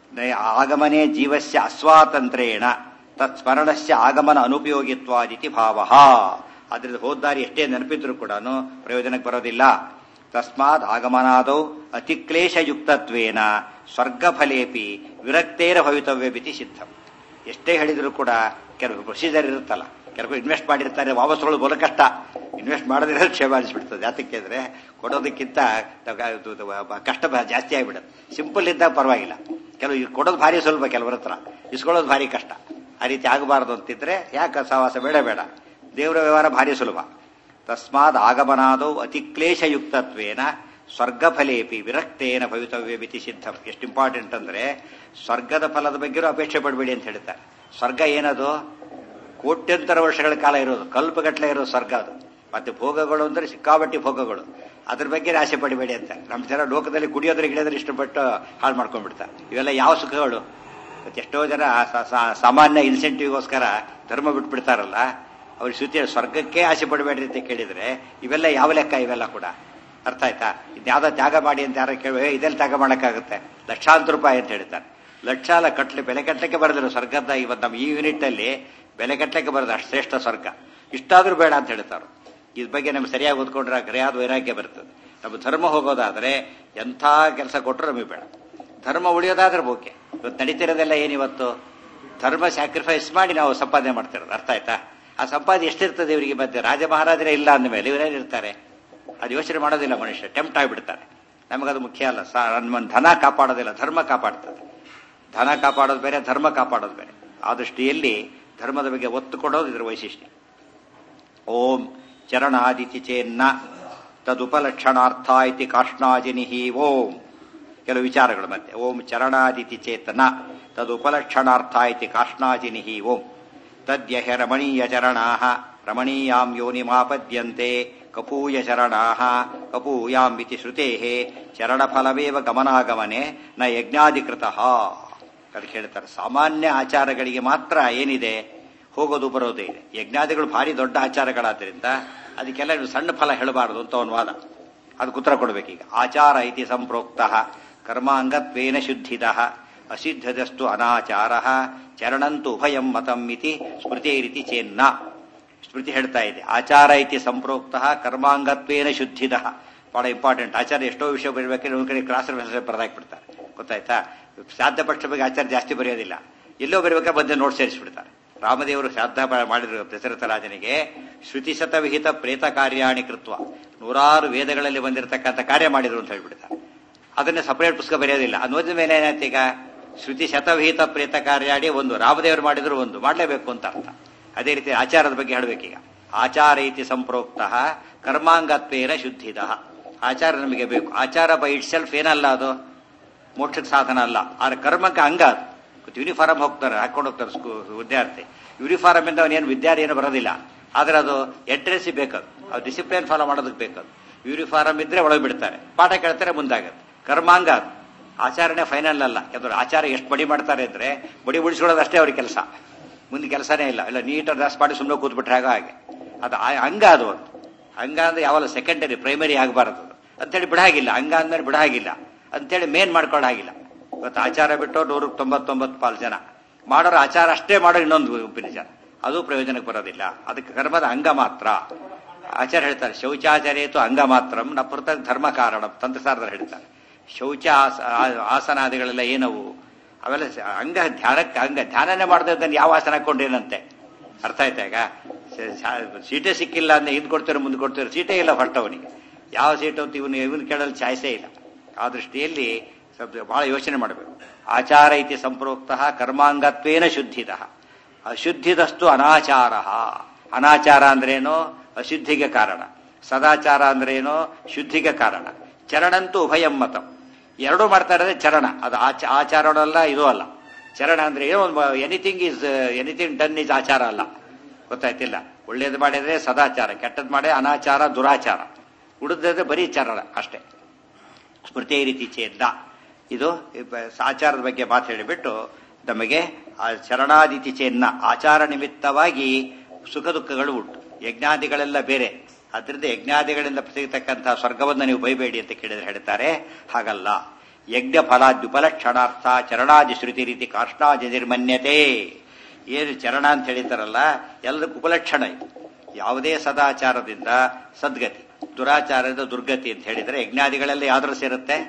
ಆಗಮನೆ ಜೀವಸ್ಯ ಅಸ್ವಾತಂತ್ರೇಣ ತತ್ಸ್ಮರಣಸ್ಯ ಆಗಮನ ಅನುಪಯೋಗಿತ್ವಾದಿತಿ ಭಾವ ಆದ್ರಿಂದ ಹೋದ್ದಾರಿ ಎಷ್ಟೇ ನೆನಪಿದ್ರು ಕೂಡ ಪ್ರಯೋಜನಕ್ಕೆ ಬರೋದಿಲ್ಲ ತಸ್ಮಾತ್ ಆಗಮನಾದೌ ಅತಿಕ್ಲೇಶಯುಕ್ತತ್ವೇನ ಸ್ವರ್ಗಫಲೇಪಿ ವಿರಕ್ತೇರ ಭವಿತವ್ಯ ಬಿತಿ ಸಿದ್ಧಂ ಎಷ್ಟೇ ಹೇಳಿದ್ರು ಕೂಡ ಕೆಲವು ಪ್ರೊಸೀಜರ್ ಇರುತ್ತಲ್ಲ ಕೆಲವು ಇನ್ವೆಸ್ಟ್ ಮಾಡಿರ್ತಾರೆ ವಾಪಸ್ ತೊಗೊಳ್ಳೋದು ಬಹಳ ಕಷ್ಟ ಇನ್ವೆಸ್ಟ್ ಮಾಡದಿರೋದು ಕ್ಷೇಮಾರಿಸ್ಬಿಡ್ತದೆ ಯಾತಕ್ಕೆ ಅಂದ್ರೆ ಕೊಡೋದಕ್ಕಿಂತ ಕಷ್ಟ ಜಾಸ್ತಿ ಆಗಿಬಿಡುತ್ತೆ ಸಿಂಪಲ್ ಇದ್ದಾಗ ಪರವಾಗಿಲ್ಲ ಕೆಲವು ಕೊಡೋದು ಭಾರಿ ಸುಲಭ ಕೆಲವರ ಹತ್ರ ಇಸ್ಕೊಳ್ಳೋದು ಭಾರಿ ಕಷ್ಟ ಆ ರೀತಿ ಆಗಬಾರದು ಅಂತಿದ್ರೆ ಯಾಕೆ ಸಹವಾಸ ಬೇಡ ಬೇಡ ದೇವರ ವ್ಯವಹಾರ ಭಾರಿ ಸುಲಭ ತಸ್ಮಾತ್ ಆಗಮನಾದೌ ಅತಿಕ್ಲೇಶಯುಕ್ತತ್ವೇನ ಸ್ವರ್ಗಫಲೇಪಿ ವಿರಕ್ತೇನ ಭವಿತವ್ಯ ಮಿತಿ ಸಿದ್ಧಂ ಎಷ್ಟು ಇಂಪಾರ್ಟೆಂಟ್ ಅಂದ್ರೆ ಸ್ವರ್ಗದ ಫಲದ ಬಗ್ಗೆಯೂ ಅಪೇಕ್ಷೆ ಪಡಬೇಡಿ ಅಂತ ಹೇಳ್ತಾರೆ ಸ್ವರ್ಗ ಏನದು ಕೋಟ್ಯಂತರ ವರ್ಷಗಳ ಕಾಲ ಇರೋದು ಕಲ್ಪಗಟ್ಟಲೆ ಇರೋದು ಸ್ವರ್ಗ ಅದು ಮತ್ತೆ ಭೋಗಗಳು ಅಂದ್ರೆ ಸಿಕ್ಕಾಬಟ್ಟಿ ಭೋಗಗಳು ಅದ್ರ ಬಗ್ಗೆ ಆಸೆ ಪಡಬೇಡಿ ಅಂತ ನಮ್ಮ ಜನ ಲೋಕದಲ್ಲಿ ಕುಡಿಯೋದ್ರೆ ಗಿಡಿಯೋದ್ರೆ ಇಷ್ಟಪಟ್ಟು ಹಾಳು ಮಾಡ್ಕೊಂಡ್ಬಿಡ್ತಾರೆ ಇವೆಲ್ಲ ಯಾವ ಸುಖಗಳು ಇವತ್ತು ಎಷ್ಟೋ ಜನ ಸ- ಸ- ಸಾಮಾನ್ಯ ಇನ್ಸೆಂಟಿವ್ಗೋಸ್ಕರ ಧರ್ಮ ಬಿಟ್ಬಿಡ್ತಾರಲ್ಲ ಅವ್ರ ಶ್ರುತಿ ಸ್ವರ್ಗಕ್ಕೆ ಆಸೆ ಪಡಬೇಡ್ರಿ ಅಂತ ಕೇಳಿದ್ರೆ ಇವೆಲ್ಲ ಯಾವ ಲೆಕ್ಕ ಇವೆಲ್ಲ ಕೂಡ ಅರ್ಥ ಆಯ್ತಾ ಇದ್ಯಾವುದೋ ತ್ಯಾಗ ಮಾಡಿ ಅಂತ ಯಾರೋ ಕೇಳಿ "ಏ, ಇದೆಲ್ಲ ತ್ಯಾಗ ಮಾಡೋಕ್ಕಾಗುತ್ತೆ ಲಕ್ಷಾಂತರ ರೂಪಾಯಿ ಅಂತ ಹೇಳ್ತಾರೆ ಲಕ್ಷ ಅಲ್ಲ ಕಟ್ಲಿ ಬೆಲೆ ಕಟ್ಟಲಿಕ್ಕೆ ಬರೆದ್ರು ಸ್ವರ್ಗದ ಇವತ್ತು ನಮ್ಮ ಈ ಯೂನಿಟ್ ಅಲ್ಲಿ ಬೆಲೆ ಕಟ್ಟಲಿಕ್ಕೆ ಬರೋದು ಅಷ್ಟು ಶ್ರೇಷ್ಠ ಸ್ವರ್ಗ ಇಷ್ಟಾದ್ರೂ ಬೇಡ ಅಂತ ಹೇಳ್ತಾರೆ ಇದ್ರ ಬಗ್ಗೆ ನಮ್ಗೆ ಸರಿಯಾಗಿ ಓದ್ಕೊಂಡ್ರೆ ಗರಿಯಾದ ವೈರಾಗ್ಯ ಬರ್ತದೆ ನಮ್ಮ ಧರ್ಮ ಹೋಗೋದಾದ್ರೆ ಎಂಥ ಕೆಲಸ ಕೊಟ್ಟರು ನಮಗೆ ಬೇಡ ಧರ್ಮ ಉಳಿಯೋದಾದ್ರೆ ಓಕೆ ಇವತ್ತು ನಡೀತಿರೋದೆಲ್ಲ ಏನಿವತ್ತು ಧರ್ಮ ಸ್ಯಾಕ್ರಿಫೈಸ್ ಮಾಡಿ ನಾವು ಸಂಪಾದನೆ ಮಾಡ್ತಿರೋದು ಅರ್ಥ ಆಯ್ತಾ ಆ ಸಂಪಾದನೆ ಎಷ್ಟಿರ್ತದೆ ಇವರಿಗೆ ಮತ್ತೆ ರಾಜ ಮಹಾರಾಜರೇ ಇಲ್ಲ ಅಂದಮೇಲೆ ಇವರೇನಿರ್ತಾರೆ ಅದು ಯೋಚನೆ ಮಾಡೋದಿಲ್ಲ ಮನುಷ್ಯ ಟೆಂಪ್ಟ್ ಆಗಿಬಿಡ್ತಾರೆ ನಮಗದು ಮುಖ್ಯ ಅಲ್ಲ ಸ ನಮ್ಮ ಧನ ಕಾಪಾಡೋದಿಲ್ಲ ಧರ್ಮ ಕಾಪಾಡ್ತದೆ ಧನ ಕಾಪಾಡೋದು ಬೇರೆ ಧರ್ಮ ಕಾಪಾಡೋದು ಬೇರೆ ಆ ದೃಷ್ಟಿಯಲ್ಲಿ ಧರ್ಮದ ಬಗ್ಗೆ ಒತ್ತು ಕೊಡೋದು ಇದರ ವೈಶಿಷ್ಟ್ಯ ಓಂ ಚರಣಾದಿತಿ ಚೇನ್ನ ತದುಪಲಕ್ಷಣಾರ್ಥ ಇತಿ ಕಾಷ್ಣಾಜಿನಿ ಓಂ ಕೆಲವು ವಿಚಾರಗಳು ಮತ್ತೆ ಓಂ ಚರಣಾದಿತಿ ಚೇತನ ತದುಪಲಕ್ಷಣಾರ್ಥ ಇತಿ ಕಾಷ್ಣಾಜಿನಿ ಓಂ ತದ್ಯಹ ರಮಣೀಯ ಚರಣಾ ರಮಣೀಯಾಂ ಯೋನಿಮಾಪದ್ಯಂತೆ ಕಪೂಯ ಚರಣಾ ಕಪೂಯಾಂ ಇತಿ ಶ್ರುತೇ ಚರಣಫಲವೇವ ಗಮನಾಗಮನೆ ನ ಯಜ್ಞಾಧಿಕೃತ ಅದಕ್ಕೆ ಹೇಳ್ತಾರೆ ಸಾಮಾನ್ಯ ಆಚಾರಗಳಿಗೆ ಮಾತ್ರ ಏನಿದೆ ಹೋಗೋದು ಬರೋದೇ ಇದೆ ಯಜ್ಞಾದಿಗಳು ಭಾರಿ ದೊಡ್ಡ ಆಚಾರಗಳಾದ್ರಿಂದ ಅದಕ್ಕೆಲ್ಲ ನೀವು ಸಣ್ಣ ಫಲ ಹೇಳಬಾರದು ಅಂತ ಒಂದು ವಾದ ಅದಕ್ಕೆ ಉತ್ತರ ಕೊಡಬೇಕೀಗ ಆಚಾರ ಇತಿ ಸಂಪ್ರೋಕ್ತ ಕರ್ಮಾಂಗತ್ವೇನ ಶುದ್ಧಿದ ಅಸಿದ್ಧದಸ್ತು ಅನಾಚಾರ ಚರಣಂತು ಉಭಯಂ ಮತಂ ಇತಿ ಸ್ಮೃತಿರಿತಿ ಚೇನ್ನ ಸ್ಮೃತಿ ಹೇಳ್ತಾ ಇದೆ ಆಚಾರ ಇತಿ ಸಂಪ್ರೋಕ್ತ ಕರ್ಮಾಂಗತ್ವೇನ ಶುದ್ಧಿದ ಬಹಳ ಇಂಪಾರ್ಟೆಂಟ್ ಆಚಾರ್ಯ ಎಷ್ಟೋ ವಿಷಯ ಬರಬೇಕಾದ್ರೆ ಒಂದು ಕಡೆ ಕ್ಲಾಸ್ ಬರೆದಾಕ್ಬಿಡ್ತಾರೆ ಗೊತ್ತಾಯ್ತಾ ಶ್ರಾದ್ದ ಪಕ್ಷ ಬಗ್ಗೆ ಆಚಾರ್ಯ ಜಾಸ್ತಿ ಬರೆಯೋದಿಲ್ಲ ಎಲ್ಲೋ ಬರಬೇಕಾದ್ರೆ ಬಂದು ನೋಟ್ ಸೇರಿಸ್ಬಿಡ್ತಾರೆ ರಾಮದೇವರು ಶ್ರಾದ್ದ ಮಾಡಿದ್ರು ದಶರಥ ರಾಜನಿಗೆ ಶ್ರುತಿಶತ ವಿಹಿತ ಪ್ರೇತ ಕಾರ್ಯಾಣಿ ಕೃತ್ವ ನೂರಾರು ವೇದಗಳಲ್ಲಿ ಬಂದಿರತಕ್ಕಂಥ ಕಾರ್ಯ ಮಾಡಿದ್ರು ಅಂತ ಹೇಳ್ಬಿಡ್ತಾರೆ ಅದನ್ನ ಸಪರೇಟ್ ಪುಸ್ತಕ ಬರೆಯೋದಿಲ್ಲ ಅದು ಓದಿದ ಮೇಲೆ ಏನಾಯ್ತು ಈಗ ಶ್ರುತಿ ಶತವಿಹಿತ ಪ್ರೇತ ಕಾರ್ಯಾಡಿ ಒಂದು ರಾಮದೇವರು ಮಾಡಿದ್ರು ಒಂದು ಮಾಡಲೇಬೇಕು ಅಂತ ಅರ್ಥ ಅದೇ ರೀತಿ ಆಚಾರದ ಬಗ್ಗೆ ಹೇಳಬೇಕೀಗ ಆಚಾರ ಇತಿ ಸಂಪ್ರೋಕ್ತ ಕರ್ಮಾಂಗತ್ವೇನ ಶುದ್ಧಿದ ಆಚಾರ ನಮಗೆ ಬೇಕು ಆಚಾರ ಬೈ ಇಟ್ ಸೆಲ್ಫ್ ಏನಲ್ಲ ಅದು ಮೋಕ್ಷಕ್ಕೆ ಸಾಧನ ಅಲ್ಲ ಆದ್ರೆ ಕರ್ಮಕ್ಕೆ ಅಂಗ ಅದು ಯೂನಿಫಾರ್ಮ್ ಹೋಗ್ತಾರೆ ಹಾಕೊಂಡು ಹೋಗ್ತಾರೆ ಸ್ಕೂ ವಿದ್ಯಾರ್ಥಿ ಯೂನಿಫಾರ್ಮ್ ಇಂದ ಅವನೇನು ವಿದ್ಯಾರ್ಥಿ ಏನು ಬರೋದಿಲ್ಲ ಆದ್ರೆ ಅದು ಎಂಟ್ರೆನ್ಸಿ ಬೇಕದು ಅದು ಡಿಸಿಪ್ಲಿನ್ ಫಾಲೋ ಮಾಡೋದಕ್ಕೆ ಬೇಕದು ಯೂನಿಫಾರ್ಮ್ ಇದ್ರೆ ಒಳಗೆ ಬಿಡ್ತಾರೆ ಪಾಠ ಕೇಳ್ತಾರೆ ಮುಂದಾಗತ್ತೆ ಕರ್ಮಾಂಗ ಅದು ಆಚರಣೆ ಫೈನಲ್ ಅಲ್ಲ ಯಾಕಂದ್ರೆ ಆಚಾರ ಎಷ್ಟು ಬಡಿ ಮಾಡ್ತಾರೆ ಅಂದ್ರೆ ಬಡಿ ಬಿಡಿಸ್ಕೊಳ್ಳೋದು ಅಷ್ಟೇ ಅವ್ರ ಕೆಲಸ ಮುಂದೆ ಕೆಲಸನೇ ಇಲ್ಲ ಇಲ್ಲ ನೀಟಾಗಿ ಡ್ರೆಸ್ ಮಾಡಿ ಸುಮ್ಮನೆ ಕೂತ್ಬಿಟ್ರೆ ಆಗ ಹಾಗೆ ಅದು ಆ- ಅಂಗ ಅದು ಒಂದು ಅಂಗ ಅಂದ್ರೆ ಯಾವಲ್ಲ ಸೆಕೆಂಡರಿ ಪ್ರೈಮರಿ ಆಗಬಾರದು ಅಂತೇಳಿ ಬಿಡಾಗಿಲ್ಲ ಅಂಗ ಅಂದ್ಮೇಲೆ ಬಿಡಾಗಿಲ್ಲ ಅಂತೇಳಿ ಮೇನ್ ಮಾಡ್ಕೊಳ್ಳೋ ಹಾಗಿಲ್ಲ ಇವತ್ತು ಆಚಾರ ಬಿಟ್ಟು ನೂರಕ್ಕೆ ತೊಂಬತ್ತೊಂಬತ್ತು ಪಾಲು ಜನ ಮಾಡೋರು ಆಚಾರ ಅಷ್ಟೇ ಮಾಡೋ ಇನ್ನೊಂದು ಗುಂಪಿನ ಜನ ಅದು ಪ್ರಯೋಜನಕ್ಕೆ ಬರೋದಿಲ್ಲ ಅದಕ್ಕೆ ಕರ್ಮದ ಅಂಗ ಮಾತ್ರ ಆಚಾರ್ಯ ಹೇಳ್ತಾರೆ ಶೌಚಾಚಾರ್ಯತು ಅಂಗ ಮಾತ್ರ ನ ಪೃಥಕ್ ಧರ್ಮ ಕಾರಣ ತಂತ್ರಸಾರದಲ್ಲಿ ಹೇಳ್ತಾರೆ ಶೌಚ ಆಸ- ಆ- ಆಸನಾದಿಗಳೆಲ್ಲ ಏನವು ಅವೆಲ್ಲ ಸ- ಅಂಗ ಧ್ಯಾನಕ್ಕೆ ಅಂಗ ಧ್ಯಾನನೇ ಮಾಡದೆ ಯಾವ ಆಸನ ಹಾಕೊಂಡೇನಂತೆ ಅರ್ಥ ಆಯ್ತಾ ಈಗ ಸ- ಸ- ಸೀಟೇ ಸಿಕ್ಕಿಲ್ಲ ಅಂದ್ರೆ ಹಿಂದ್ ಕೊಡ್ತಾರೆ ಮುಂದೆ ಕೊಡ್ತಾರೆ ಸೀಟೇ ಇಲ್ಲ ಫಸ್ಟ್ ಅವನಿಗೆ ಯಾವ ಸೀಟು ಅಂತ ಇವನು ಇವನ್ ಕೇಳಲು ಚಾಯ್ಸೇ ಇಲ್ಲ ಆ ದೃಷ್ಟಿಯಲ್ಲಿ ಸ್ವಲ್ಪ ಬಹಳ ಯೋಚನೆ ಮಾಡಬೇಕು ಆಚಾರ ಇತಿ ಸಂಪ್ರೋಕ್ತ ಕರ್ಮಾಂಗತ್ವೇನ ಶುದ್ಧಿದ ಅಶುದ್ಧಿದಸ್ತು ಅನಾಚಾರ ಅನಾಚಾರ ಅಂದ್ರೇನು ಅಶುದ್ಧಿಗೆ ಕಾರಣ ಸದಾಚಾರ ಅಂದ್ರೇನು ಶುದ್ಧಿಗೆ ಕಾರಣ ಚರಣಂತೂ ಉಭಯಂ ಮತಂ ಎರಡೂ ಮಾಡ್ತಾ ಇರೋದೇ ಚರಣ ಅದು ಆಚ ಆಚಾರವಲ್ಲ ಇದು ಅಲ್ಲ ಚರಣ ಅಂದ್ರೆ ಏನೋ ಒಂದು anything is anything done is ಆಚಾರ ಅಲ್ಲ ಗೊತ್ತಾಯ್ತಿಲ್ಲ ಒಳ್ಳೇದು ಮಾಡಿದ್ರೆ ಸದಾಚಾರ ಕೆಟ್ಟದ್ದು ಮಾಡಿದ್ರೆ ಅನಾಚಾರ ದುರಾಚಾರ ಉಳಿದ್ರೆ ಬರೀ ಚರಣ ಅಷ್ಟೇ ಸ್ಮೃತಿ ರೀತಿ ಚೇದ್ದ ಇದು ಇಬ್ಬ- ಆಚಾರದ ಬಗ್ಗೆ ಮಾತು ಹೇಳಿಬಿಟ್ಟು ನಮಗೆ ಆ ಶರಣಾದಿತಿ ಚೇನ್ನ ಆಚಾರ ನಿಮಿತ್ತವಾಗಿ ಸುಖ ದುಃಖಗಳು ಉಂಟು ಯಜ್ಞಾದಿಗಳೆಲ್ಲ ಬೇರೆ ಅದರಿಂದ ಯಜ್ಞಾದಿಗಳಿಂದ ಸಿಗತಕ್ಕಂತಹ ಸ್ವರ್ಗವನ್ನು ನೀವು ಬೈಬೇಡಿ ಅಂತ ಕೇಳಿದ್ರೆ ಹೇಳ್ತಾರೆ ಹಾಗಲ್ಲ ಯಜ್ಞ ಫಲಾದ್ಯುಪಲಕ್ಷಣಾರ್ಥ ಚರಣಾದಿ ಶ್ರುತಿ ರೀತಿ ಕಾಷ್ಣಾದಿ ನಿರ್ಮನ್ಯತೆ ಏನು ಚರಣ ಅಂತ ಹೇಳಿತಾರಲ್ಲ ಎಲ್ಲದಕ್ಕೂ ಉಪಲಕ್ಷಣ ಇದು ಯಾವುದೇ ಸದಾಚಾರದಿಂದ ಸದ್ಗತಿ ದುರಾಚಾರದಿಂದ ದುರ್ಗತಿ ಅಂತ ಹೇಳಿದ್ರೆ ಯಜ್ಞಾದಿಗಳೆಲ್ಲ ಯಾವ್ದ್ರ ಸೇರುತ್ತೆ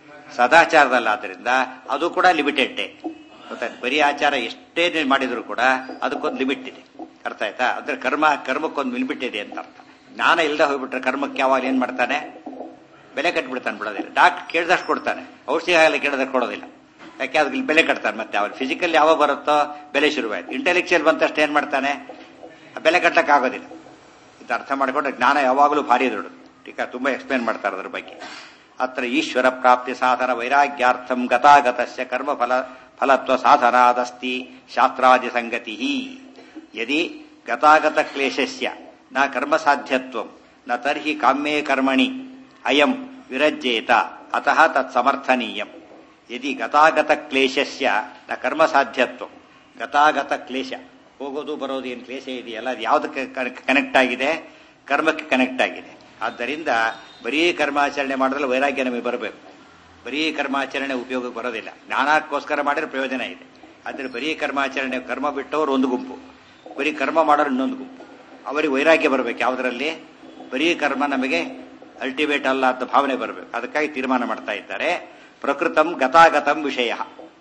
ಸದಾಚಾರದಲ್ಲಾದ್ರಿಂದ ಅದು ಕೂಡ ಲಿಮಿಟೆಡ್ ಗೊತ್ತಾಯ್ತು ಬರೀ ಆಚಾರ ಎಷ್ಟೇ ನೀವು ಮಾಡಿದ್ರು ಕೂಡ ಅದಕ್ಕೊಂದು ಲಿಮಿಟ್ ಇದೆ ಅರ್ಥ ಆಯ್ತಾ ಅಂದ್ರೆ ಕರ್ಮ ಕರ್ಮಕ್ಕೊಂದು ಲಿಮಿಟ್ ಇದೆ ಅಂತ ಅರ್ಥ ಜ್ಞಾನ ಇಲ್ಲದೆ ಹೋಗ್ಬಿಟ್ರೆ ಕರ್ಮಕ್ಕೆ ಯಾವಾಗ ಏನ್ ಮಾಡ್ತಾನೆ ಬೆಲೆ ಕಟ್ಬಿಡ್ತಾನೆ ಬಿಡೋದಿಲ್ಲ ಡಾಕ್ಟರ್ ಕೇಳಿದಷ್ಟು ಕೊಡ್ತಾನೆ ಔಷಧಿ ಆಗಲಿ ಕೇಳಿದಷ್ಟು ಕೊಡೋದಿಲ್ಲ ಯಾಕೆ ಅದಕ್ಕೆ ಇಲ್ಲಿ ಬೆಲೆ ಕಟ್ತಾನೆ ಮತ್ತೆ ಅವ್ರು ಫಿಸಿಕಲ್ ಯಾವಾಗ ಬರುತ್ತೋ ಬೆಲೆ ಶುರುವಾಯ್ತು ಇಂಟೆಲೆಕ್ಚುಯಲ್ ಬಂತಷ್ಟು ಏನ್ ಮಾಡ್ತಾನೆ ಆ ಬೆಲೆ ಕಟ್ಟಕ್ಕೆ ಆಗೋದಿಲ್ಲ ಇದು ಅರ್ಥ ಮಾಡಿಕೊಂಡ್ರೆ ಜ್ಞಾನ ಯಾವಾಗಲೂ ಭಾರಿ ದೊಡ್ಡದು ಟೀಕಾ ತುಂಬಾ ಎಕ್ಸ್ಪ್ಲೇನ್ ಮಾಡ್ತಾರೆ ಅದ್ರ ಬಗ್ಗೆ ಅತ್ರ ಈಶ್ವರ ಪ್ರಾಪ್ತಿ ಸಾಧನ ವೈರಾಗ್ಯಾರ್ಥಂ ಗತಾಗತಸ್ಯ ಕರ್ಮ ಫಲ ಫಲತ್ವ ಸಾಧನಾದಸ್ತಿ ಶಾಸ್ತ್ರಾದಿ ಸಂಗತಿ ಯದಿ ಗತಾಗತ ಕ್ಲೇಶಸ್ಯ ನ ಕರ್ಮ ಸಾಧ್ಯತ್ವಂ ನ ತರ್ಹಿ ಕಾಮ್ಯೇ ಕರ್ಮಣಿ ಅಯಂ ವಿರಜ್ಯೇತ ಅತಃ ತತ್ ಸಮರ್ಥನೀಯಂ ಯದಿ ಗತಾಗತ ಕ್ಲೇಶಸ್ಯ ನ ಕರ್ಮ ಸಾಧ್ಯತ್ವ ಗತಾಗತ ಕ್ಲೇಶ ಹೋಗೋದು ಬರೋದು ಏನು ಕ್ಲೇಶ ಇದೆಯಲ್ಲ ಅದು ಯಾವುದಕ್ಕೆ ಕನೆಕ್ಟ್ ಆಗಿದೆ ಕರ್ಮಕ್ಕೆ ಕನೆಕ್ಟ್ ಆಗಿದೆ ಆದ್ದರಿಂದ ಬರೀ ಕರ್ಮಾಚರಣೆ ಮಾಡಿದ್ರೆ ವೈರಾಗ್ಯ ನಮಗೆ ಬರಬೇಕು ಬರೀ ಕರ್ಮಾಚರಣೆ ಉಪಯೋಗಕ್ಕೆ ಬರೋದಿಲ್ಲ ಜ್ಞಾನಕ್ಕೋಸ್ಕರ ಮಾಡಿದ್ರೆ ಪ್ರಯೋಜನ ಇದೆ ಆದರೆ ಬರೀ ಕರ್ಮಾಚರಣೆ ಕರ್ಮ ಬಿಟ್ಟವರು ಒಂದು ಗುಂಪು ಬರೀ ಕರ್ಮ ಮಾಡೋರು ಇನ್ನೊಂದು ಗುಂಪು ಅವರಿಗೆ ವೈರಾಗ್ಯ ಬರಬೇಕು ಯಾವುದರಲ್ಲಿ ಬರೀ ಕರ್ಮ ನಮಗೆ ಅಲ್ಟಿಮೇಟ್ ಅಲ್ಲ ಅಂತ ಭಾವನೆ ಬರಬೇಕು ಅದಕ್ಕಾಗಿ ತೀರ್ಮಾನ ಮಾಡ್ತಾ ಇದ್ದಾರೆ ಪ್ರಕೃತಂ ಗತಾಗತಂ ವಿಷಯ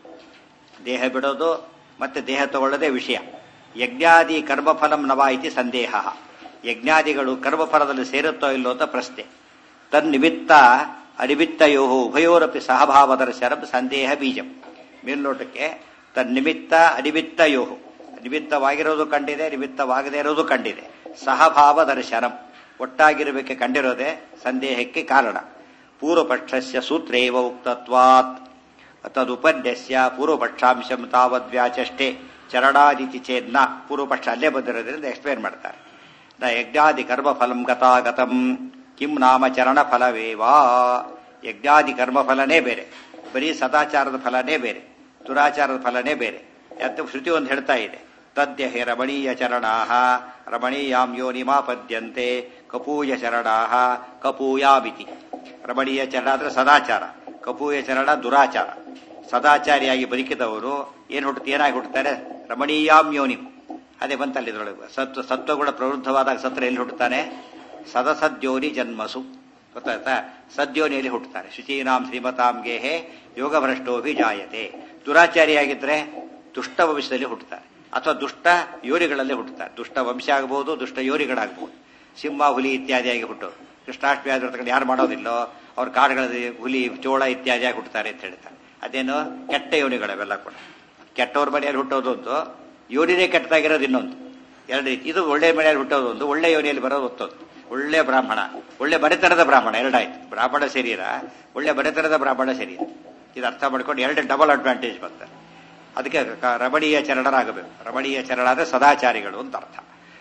ದೇಹ ಬಿಡೋದು ಮತ್ತೆ ದೇಹ ತಗೊಳ್ಳೋದೇ ವಿಷಯ ಯಜ್ಞಾದಿ ಕರ್ಮಫಲಂ ನವ ಇತಿ ಸಂದೇಹ ಯಜ್ಞಾದಿಗಳು ಕರ್ಮಫಲದಲ್ಲಿ ಸೇರುತ್ತೋ ಇಲ್ಲೋ ಅಂತ ಪ್ರಶ್ನೆ ತನ್ನಿಮಿತ್ತ ಅನಿಮಿತ್ತಯೋ ಉಭಯೋರಪಿ ಸಹಭಾವದರ್ಶನಂ ಸಂದೇಹ ಬೀಜಂ ಮೇಲ್ನೋಟಕ್ಕೆ ತನ್ನಿಮಿತ್ತ ಅನಿಮಿತ್ತಯೋ ನಿಮಿತ್ತವಾಗಿರೋದು ಕಂಡಿದೆ ನಿಮಿತ್ತವಾಗದೇ ಇರೋದು ಕಂಡಿದೆ ಸಹಭಾವ ದರ್ಶನಂ ಒಟ್ಟಾಗಿರಬೇಕೆ ಕಂಡಿರೋದೇ ಸಂದೇಹಕ್ಕೆ ಕಾರಣ ಪೂರ್ವಪಕ್ಷಸ್ಯ ಸೂತ್ರೇವ ಉಕ್ತತ್ವಾತ್ ತದುಪನ್ಯಸ್ಯ ಪೂರ್ವಪಕ್ಷಾಂಶಂ ತಾವದ್ವ್ಯಾಚಷ್ಟೇ ಚರಣಾದಿತಿ ಚೇದ್ನ ಪೂರ್ವಪಕ್ಷ ಅಲ್ಲೇ ಬಂದಿರೋದ್ರಿಂದ ಎಕ್ಸ್ಪ್ಲೇನ್ ಮಾಡ್ತಾರೆ ನ ಯಜ್ಞಾದಿ ಕರ್ಮಫಲಂ ಗತಾಗತಂ ಕಿಂ ನಾಮ ಚರಣ ಫಲವೇವಾ ಯಜ್ಞಾದಿ ಕರ್ಮಫಲನೇ ಬೇರೆ ಬರೀ ಸದಾಚಾರದ ಫಲನೇ ಬೇರೆ ದುರಾಚಾರದ ಫಲನೇ ಬೇರೆ ಅಂತ ಶ್ರುತಿ ಒಂದು ಹೇಳ್ತಾ ಇದೆ ತದ್ಯ ಹೇ ರಮಣೀಯ ಚರಣಾ ರಮಣೀಯಾಂ ಯೋನಿಮಾಪದ್ಯಂತೆ ಕಪೂಯ ಚರಣಾ ಕಪೂಯಾಮಿತಿ ರಮಣೀಯ ಚರಣ ಅಂದ್ರೆ ಸದಾಚಾರ ಕಪೂಯ ಚರಣ ದುರಾಚಾರ ಸದಾಚಾರಿಯಾಗಿ ಬದುಕಿದವರು ಏನು ಹುಟ್ಟುತ್ತೆ ಏನಾಗಿ ಹುಟ್ಟುತ್ತಾರೆ ರಮಣೀಯಾಂ ಯೋನಿ ಅದೇ ಬಂತಲ್ಲಿ ಇದ್ರೊಳಗೆ ಸತ್ವ ಸತ್ವಗುಣ ಪ್ರವೃದ್ಧವಾದಾಗ ಸತ್ರ ಎಲ್ಲಿ ಹುಟ್ಟುತ್ತಾನೆ ಸದಸದ್ಯೋನಿ ಜನ್ಮಸು ಗೊತ್ತಾಯ್ತಾ ಸದ್ಯೋನಿಯಲ್ಲಿ ಹುಟ್ಟುತ್ತಾರೆ ಶುಚೀನಾಂ ಶ್ರೀಮತಾಂ ಗೇಹೆ ಯೋಗಭ್ರಷ್ಟೋಭಿ ಜಾಯತೆ ದುರಾಚಾರಿಯಾಗಿದ್ರೆ ದುಷ್ಟ ವಂಶದಲ್ಲಿ ಹುಟ್ಟುತ್ತಾರೆ ಅಥವಾ ದುಷ್ಟ ಯೋರಿಗಳಲ್ಲಿ ಹುಟ್ಟುತ್ತಾರೆ ದುಷ್ಟ ವಂಶ ಆಗಬಹುದು ದುಷ್ಟ ಯೋರಿಗಳಾಗಬಹುದು ಸಿಂಹ ಹುಲಿ ಇತ್ಯಾದಿಯಾಗಿ ಹುಟ್ಟೋರು ಕೃಷ್ಣಾಷ್ಟಮಿ ಆದ್ರೆ ಯಾರು ಮಾಡೋದಿಲ್ಲೋ ಅವ್ರ ಕಾಡುಗಳಲ್ಲಿ ಹುಲಿ ಚೋಳ ಇತ್ಯಾದಿಯಾಗಿ ಹುಟ್ಟುತ್ತಾರೆ ಅಂತ ಹೇಳ್ತಾರೆ ಅದೇನು ಕೆಟ್ಟ ಯೋನಿಗಳವೆಲ್ಲ ಕೂಡ ಕೆಟ್ಟವ್ರ ಮನೆಯಲ್ಲಿ ಹುಟ್ಟೋದು ಒಂದು ಯೋನಿನೇ ಕೆಟ್ಟದಾಗಿರೋದು ಇನ್ನೊಂದು ಎರಡು ರೀತಿ ಇದು ಒಳ್ಳೆ ಮನೆಯಲ್ಲಿ ಹುಟ್ಟೋದು ಒಂದು ಒಳ್ಳೆ ಯೋನಿಯಲ್ಲಿ ಬರೋದು ಒತ್ತೋದು ಒಳ್ಳೆ ಬ್ರಾಹ್ಮಣ ಒಳ್ಳೆ ಬರೆತನದ ಬ್ರಾಹ್ಮಣ ಎರಡಾಯ್ತು ಬ್ರಾಹ್ಮಣ ಶರೀರ ಒಳ್ಳೆ ಬರೆತನದ ಬ್ರಾಹ್ಮಣ ಶರೀರ ಇದು ಅರ್ಥ ಮಾಡ್ಕೊಂಡು ಎರಡು ಡಬಲ್ ಅಡ್ವಾಂಟೇಜ್ ಬರ್ತಾರೆ ಅದಕ್ಕೆ ಕ- ರಮಣೀಯ ಚರಣರಾಗಬೇಕು ರಮಣೀಯ ಚರಣ ಅಂದ್ರೆ ಸದಾಚಾರಿಗಳು ಅಂತ ಅರ್ಥ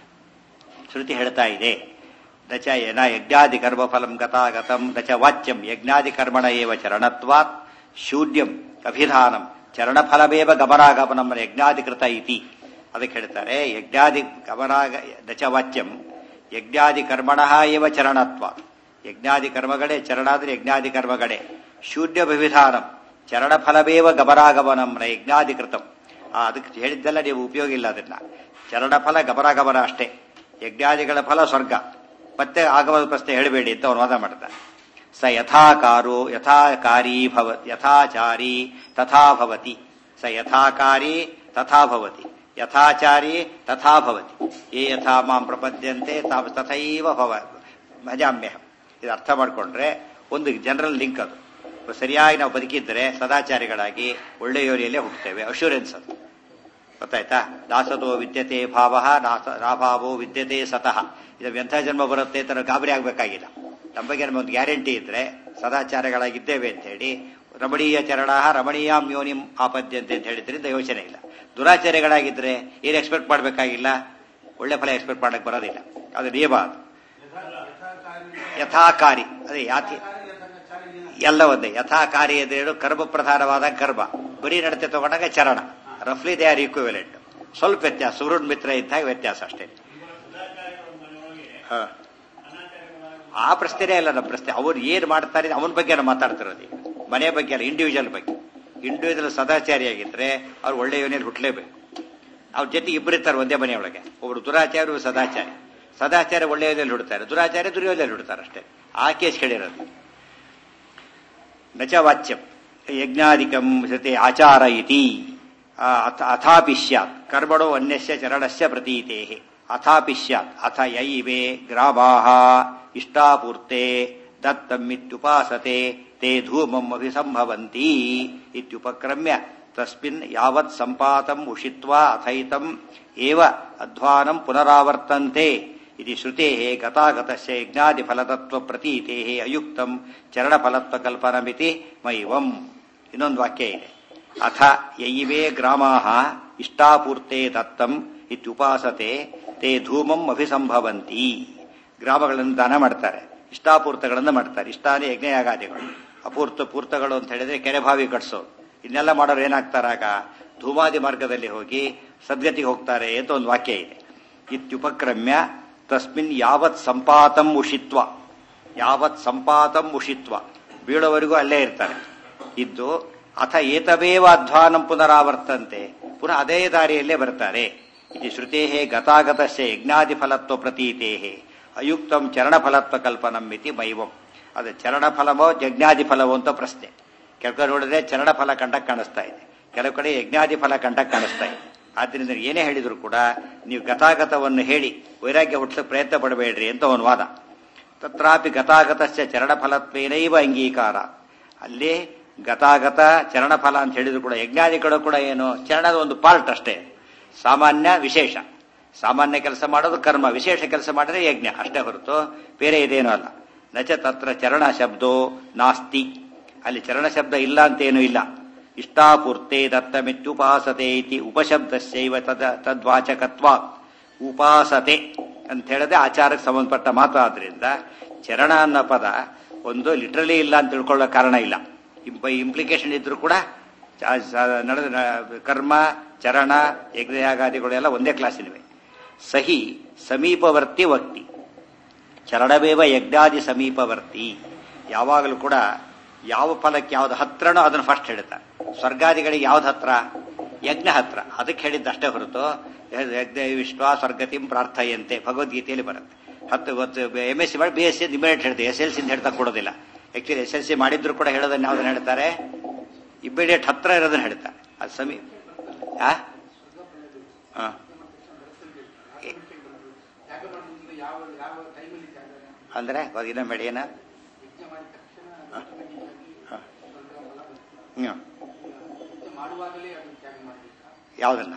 ಶ್ರುತಿ ಹೇಳ್ತಾ ಇದೆ ನಚ ಯನ ಯಜ್ಞಾದಿ ಕರ್ಮಫಲಂ ಗತಾಗತಂ ನಚ ವಾಚ್ಯಂ ಯಜ್ಞಾದಿ ಕರ್ಮಣ ಏವ ಚರಣತ್ವಾತ್ ಶೂನ್ಯಂ ಅಭಿಧಾನಂ ಚರಣಫಲಮೇವ ಗಮನಾಗಮನಂ ಯಜ್ಞಾಧಿಕೃತ ಇತಿ ಅದಕ್ಕೆ ಹೇಳ್ತಾರೆ ಯಜ್ಞಾದಿ ಗಮನಾಗ ನಚ ವಾಚ್ಯಂ ಯಜ್ಞಾದಿ ಕರ್ಮಣ ಏವ ಚರಣತ್ವ ಯಜ್ಞಾದಿ ಕರ್ಮಗಳೇ ಚರಣಾದ್ರೆ ಯಜ್ಞಾದಿ ಕರ್ಮಗಳೇ ಶೂನ್ಯ ವಿಧಾನಂ ಚರಣಫಲಮೇವ ಗಮನಾಗಮನಂ ನ ಯಜ್ಞಾಧಿಕೃತಂ ಆ, ಅದಕ್ಕೆ ಹೇಳಿದ್ದೆಲ್ಲ ನೀವು ಉಪಯೋಗ ಇಲ್ಲ ಅದನ್ನ ಚರಣಫಲ ಗಮನಾಗಮನ ಅಷ್ಟೇ ಯಜ್ಞಾದಿಗಳ ಫಲ ಸ್ವರ್ಗ ಮತ್ತೆ ಆಗಮದ ಪ್ರಶ್ನೆ ಹೇಳಬೇಡಿ ಅಂತ ಅವನು ವಾದ ಮಾಡ್ತಾನೆ ಸ ಯಥಾಕಾರೋ ಯಥಾಕಾರಿ ಭವ ಯಥಾಚಾರಿ ತಥಾ ಭವತಿ ಸ ಯಥಾಕಾರಿ ತಥಾ ಭವತಿ ಯಥಾಚಾರಿ ತಥಾ ಭವತಿ ಏ ಯಥಾ ಮಾಂ ಪ್ರಪದ್ಯಂತೆ ತಾಂ ತಥೈವ ಭವ ಭಜಾಮ್ಯಹಂ ಇದು ಅರ್ಥ ಮಾಡಿಕೊಂಡ್ರೆ ಒಂದು ಜನರಲ್ ಲಿಂಕ್ ಅದು ಸರಿಯಾಗಿ ನಾವು ಬದುಕಿದ್ರೆ ಸದಾಚಾರಿಗಳಾಗಿ ಒಳ್ಳೆ ಯೋರಿಯಲ್ಲೇ ಹುಟ್ಟುತ್ತೇವೆ ಅಶೂರೆನ್ಸ್ ಅದು ಗೊತ್ತಾಯ್ತಾ ದಾಸತೋ ವಿದ್ಯತೆ ಭಾವ ನಾಭಾವೋ ವಿದ್ಯತೆ ಸತಃ ಇದು ಎಂಥ ಜನ್ಮ ಬರುತ್ತೆ ಅಂತ ನಾವು ಗಾಬರಿ ಆಗಬೇಕಾಗಿಲ್ಲ ನಮ್ಮ ಬಗ್ಗೆ ನಮಗೊಂದು ಗ್ಯಾರಂಟಿ ಇದ್ರೆ ಸದಾಚಾರಗಳಾಗಿದ್ದೇವೆ ಅಂತ ಹೇಳಿ ರಮಣೀಯ ಚರಣ ರಮಣೀಯಾಂ ಯೋನಿಂ ಆಪದ್ಯಂತೆ ಅಂತ ಹೇಳಿದ್ರಿಂದ ಯೋಚನೆ ಇಲ್ಲ ದುರಾಚಾರ್ಯಗಳಾಗಿದ್ರೆ ಏನು ಎಕ್ಸ್ಪೆಕ್ಟ್ ಮಾಡಬೇಕಾಗಿಲ್ಲ ಒಳ್ಳೆ ಫಲ ಎಕ್ಸ್ಪೆಕ್ಟ್ ಮಾಡಕ್ ಬರೋದಿಲ್ಲ ಅದು ನಿಯಮ ಅದು ಯಥಾಕಾರಿ ಅದೇ ಯಾತಿ ಎಲ್ಲ ಒಂದೇ ಯಥಾಕಾರಿ ಎದುರು ಕರ್ಮ ಪ್ರಧಾನವಾದ ಕರ್ಮ ಬರೀ ನಡತೆ ತಗೊಂಡಾಗ ಚರಣ ರಫ್ಲಿ ದೇ ಆರ್ ಈಕ್ವಿವೆಲೆಂಟ್ ಸ್ವಲ್ಪ ವ್ಯತ್ಯಾಸ ಸುರುಣ್ ಮಿತ್ರ ಇದ್ದಾಗ ವ್ಯತ್ಯಾಸ ಅಷ್ಟೇ ಹ. ಆ ಪ್ರಶ್ನೆನೇ ಅಲ್ಲ ನಮ್ಮ ಪ್ರಶ್ನೆ ಅವ್ರು ಏನ್ ಮಾಡ್ತಾರೆ ಅವನ ಬಗ್ಗೆ ನಾವು ಮಾತಾಡ್ತಿರೋದು ಈಗ ಮನೆ ಬಗ್ಗೆ ಅಲ್ಲ ಇಂಡಿವಿಜುವಲ್ ಬಗ್ಗೆ ಇಂಡಿವಿಜುವಲ್ ಸದಾಚಾರಿಯಾಗಿದ್ರೆ ಅವ್ರು ಒಳ್ಳೆ ಯೋನಿಯಲ್ಲಿ ಹುಟ್ಟಲೇಬೇಕು ಅವ್ರ ಜೊತೆಗೆ ಇಬ್ಬರಿರ್ತಾರೆ ಒಂದೇ ಮನೆಯೊಳಗೆ ಒಬ್ರು ದುರಾಚಾರಿ ಒಬ್ರು ಸದಾಚಾರಿ ಸದಾಚಾರ ಒಳ್ಳೆಯದಲ್ಲಿ ಹುಡ್ತಾರೆ ದುರಾಚಾರ್ಯ ದುರ್ಯೋದಲ್ಲಿ ಹುಡ್ತಾರೆ ಅಷ್ಟೇ ಆ ಕೇಸ್ ಕೇಳಿರೋದು ನಚ ವಾಚ್ಯಂ ಯಜ್ಞಾದಿಕಂ ಜೊತೆ ಆಚಾರ ಇತಿ ಆ, ಅಥ- ಅಥಾಪಿ ಸ್ಯಾತ್ ಕರ್ಮಣೋ ಅನ್ಯಸ್ಯ ಚರಣಸ್ಯ ಪ್ರತೀತೆ ಅಥಾಪಿ ಸ್ಯಾತ್ ಅಥ ಯೈವೇ ಗ್ರಾಮಾಹ ಇಷ್ಟಾಪೂರ್ತೆ ದತ್ತಮಿತ್ಯುಪಾಸತೆ ತೇ ಧೂಮಂ ಅಭಿಸಂಭವಂತಿ ಇತ್ಯುಪಕ್ರಮ್ಯ ತಸ್ಮಿನ್ ಯಾವತ್ ಸಂಪಾತಂ ಉಷಿತ್ವಾ ಅಥೈತಂ ಏವ ಅಧ್ವಾನಂ ಪುನರಾವರ್ತಂತೆ ಇದು ಶ್ರುತೆ ಗತಾಗತಸ್ಯ ಯಜ್ಞಾದಿ ಫಲತತ್ವ ಪ್ರತೀತೆ ಅಯುಕ್ತಂ ಚರಣಫಲತ್ವ ಕಲ್ಪನಮಿತಿ ಮೈವಂ ಇನ್ನೊಂದು ವಾಕ್ಯ ಇದೆ ಅಥ ಯೈವೇ ಗ್ರಾಮಾ ಇಷ್ಟಾಪೂರ್ತೆ ದತ್ತಂ ಇತ್ಯುಪಾಸತೆ ತೇ ಧೂಮಂ ಅಭಿಸಂಭವಂತಿ ಗ್ರಾಮಗಳನ್ನು ದಾನ ಮಾಡ್ತಾರೆ ಇಷ್ಟಾಪೂರ್ತಗಳನ್ನು ಮಾಡ್ತಾರೆ ಇಷ್ಟಾನೇ ಯಜ್ಞಯಾಗಾದಿಗಳು ಅಪೂರ್ತ ಪೂರ್ತಗಳು ಅಂತ ಹೇಳಿದ್ರೆ ಕೆರೆ ಬಾವಿ ಕಟ್ಸೋದು ಇದನ್ನೆಲ್ಲ ಮಾಡೋರು ಏನಾಗ್ತಾರಾಗ ಧೂಮಾದಿ ಮಾರ್ಗದಲ್ಲಿ ಹೋಗಿ ಸದ್ಗತಿಗೆ ಹೋಗ್ತಾರೆ ಅಂತ ಒಂದು ವಾಕ್ಯ ಇದೆ ಇತ್ಯುಪಕ್ರಮ್ಯ ತಸ್ಮಿನ್ ಯಾವತ್ ಸಂಪಾತಂ ಉಷಿತ್ವ ಯಾವತ್ ಸಂಪಾತಂ ಉಷಿತ್ವ ಬೀಳೋವರೆಗೂ ಅಲ್ಲೇ ಇರ್ತಾರೆ ಇದ್ದು ಅಥ ಏತವೇವ ಅಧ್ವಾನಂ ಪುನರಾವರ್ತಂತೆ ಪುನಃ ಅದೇ ದಾರಿಯಲ್ಲೇ ಬರ್ತಾರೆ ಇದು ಶ್ರುತೇ ಗತಾಗತಸ್ಯ ಯಜ್ಞಾದಿ ಫಲತ್ವ ಪ್ರತೀತೇ ಅಯುಕ್ತಂ ಚರಣಫಲತ್ವ ಕಲ್ಪನಂ ಮಿತಿ ಮೈವಂ ಅದು ಚರಣಫಲಮೋ ಯಜ್ಞಾದಿ ಫಲವೋ ಅಂತ ಪ್ರಶ್ನೆ ಕೆಲವು ಕಡೆ ನೋಡಿದ್ರೆ ಚರಣಫಲ ಕಂಡಕ್ಕೆ ಕಾಣಿಸ್ತಾ ಇದೆ ಕೆಲವು ಕಡೆ ಯಜ್ಞಾದಿ ಫಲ ಕಂಡಕ್ಕೆ ಕಾಣಿಸ್ತಾ ಇದೆ ಆದ್ದರಿಂದ ಏನೇ ಹೇಳಿದ್ರು ಕೂಡ ನೀವು ಗತಾಗತವನ್ನು ಹೇಳಿ ವೈರಾಗ್ಯ ಹುಟ್ಟಿಸಕ್ಕೆ ಪ್ರಯತ್ನ ಪಡಬೇಡ್ರಿ ಅಂತ ಒಂದು ವಾದ ತತ್ರಾಪಿ ಗತಾಗತಸ್ಯ ಚರಣಫಲತ್ವೇನೈವ ಅಂಗೀಕಾರ ಅಲ್ಲಿ ಗತಾಗತ ಚರಣಫಲ ಅಂತ ಹೇಳಿದ್ರು ಕೂಡ ಯಜ್ಞಾದಿಗಳು ಕೂಡ ಏನು ಚರಣದ ಒಂದು ಪಾರ್ಟ್ ಅಷ್ಟೇ ಸಾಮಾನ್ಯ ವಿಶೇಷ ಸಾಮಾನ್ಯ ಕೆಲಸ ಮಾಡೋದು ಕರ್ಮ ವಿಶೇಷ ಕೆಲಸ ಮಾಡಿದ್ರೆ ಯಜ್ಞ ಅಷ್ಟೇ ಹೊರತು ಬೇರೆ ಇದೇನೂ ಅಲ್ಲ ನಚ ತತ್ರ ಚರಣ ಶಬ್ದೋ ನಾಸ್ತಿ ಅಲ್ಲಿ ಚರಣ ಶಬ್ದ ಇಲ್ಲ ಅಂತೇನೂ ಇಲ್ಲ ಇಷ್ಟಾಪೂರ್ತೆ ದತ್ತಮಿತ್ಯುಪಾಸತೆ ಇತಿ ಉಪಶಬ್ದಸ್ಯೈವ ತದ ತದ್ವಾಚಕತ್ವ ಉಪಾಸತೆ ಅಂತ ಹೇಳಿದ್ರೆ ಆಚಾರಕ್ಕೆ ಸಂಬಂಧಪಟ್ಟ ಮಾತು ಆದ್ರಿಂದ ಚರಣ ಅನ್ನೋ ಪದ ಒಂದು ಲಿಟ್ರಲಿ ಇಲ್ಲ ಅಂತ ತಿಳ್ಕೊಳ್ಳೋ ಕಾರಣ ಇಲ್ಲ ಇಂಪ್ಲಿಕೇಶನ್ ಇದ್ರೂ ಕೂಡ ಚ- ಸ- ನಡೆದ ನ- ಕರ್ಮ ಚರಣ ಯಜ್ಞಯಾಗಾದಿಗಳೆಲ್ಲ ಒಂದೇ ಕ್ಲಾಸಿನವೆ ಸಹಿ ಸಮೀಪವರ್ತಿ ವಕ್ತಿ ಚರಣವೇವ ಯಜ್ಞಾದಿ ಸಮೀಪವರ್ತಿ ಯಾವಾಗಲೂ ಕೂಡ ಯಾವ ಫಲಕ್ಕೆ ಯಾವ್ದು ಹತ್ರನೋ ಅದನ್ನು ಫಸ್ಟ್ ಹೇಳ್ತಾರೆ ಸ್ವರ್ಗಾದಿಗಳಿಗೆ ಯಾವ್ದು ಹತ್ರ ಯಜ್ಞ ಹತ್ರ ಅದಕ್ಕೆ ಹೇಳಿದ್ದಷ್ಟೇ ಹೊರತು ಯಜ್ಞ ವಿಶ್ವ ಸ್ವರ್ಗತಿಂ ಪ್ರಾರ್ಥಯಂತೆ ಭಗವದ್ಗೀತೆಯಲ್ಲಿ ಬರುತ್ತೆ ಹತ್ತು ಇವತ್ತು ಎಂ ಎಸ್ ಸಿ ಮಾಡಿ ಬಿ ಎಸ್ ಸಿ ಇಮಿಡಿಯೇಟ್ ಹೇಳ್ತಾರೆ ಎಸ್ ಎಲ್ ಸಿ ಹೇಳ್ತಾ ಕೊಡೋದಿಲ್ಲ ಆಕ್ಚುಲಿ ಎಸ್ ಎಲ್ ಸಿ ಮಾಡಿದ್ರು ಕೂಡ ಹೇಳೋದನ್ನ ಯಾವ್ದನ್ನ ಹೇಳ್ತಾರೆ ಇಮಿಡಿಯೇಟ್ ಹತ್ರ ಇರೋದನ್ನ ಹೇಳ್ತಾರೆ ಅದು ಸಮೀಪ ಆ? ಆ. ಎ- ಅಂದ್ರೆ ಇನ್ನ ಮೇಡಿ ಏನ ಆ. ಆ. ಹ್ಮ್. ಯಾವ್ದನ್ನ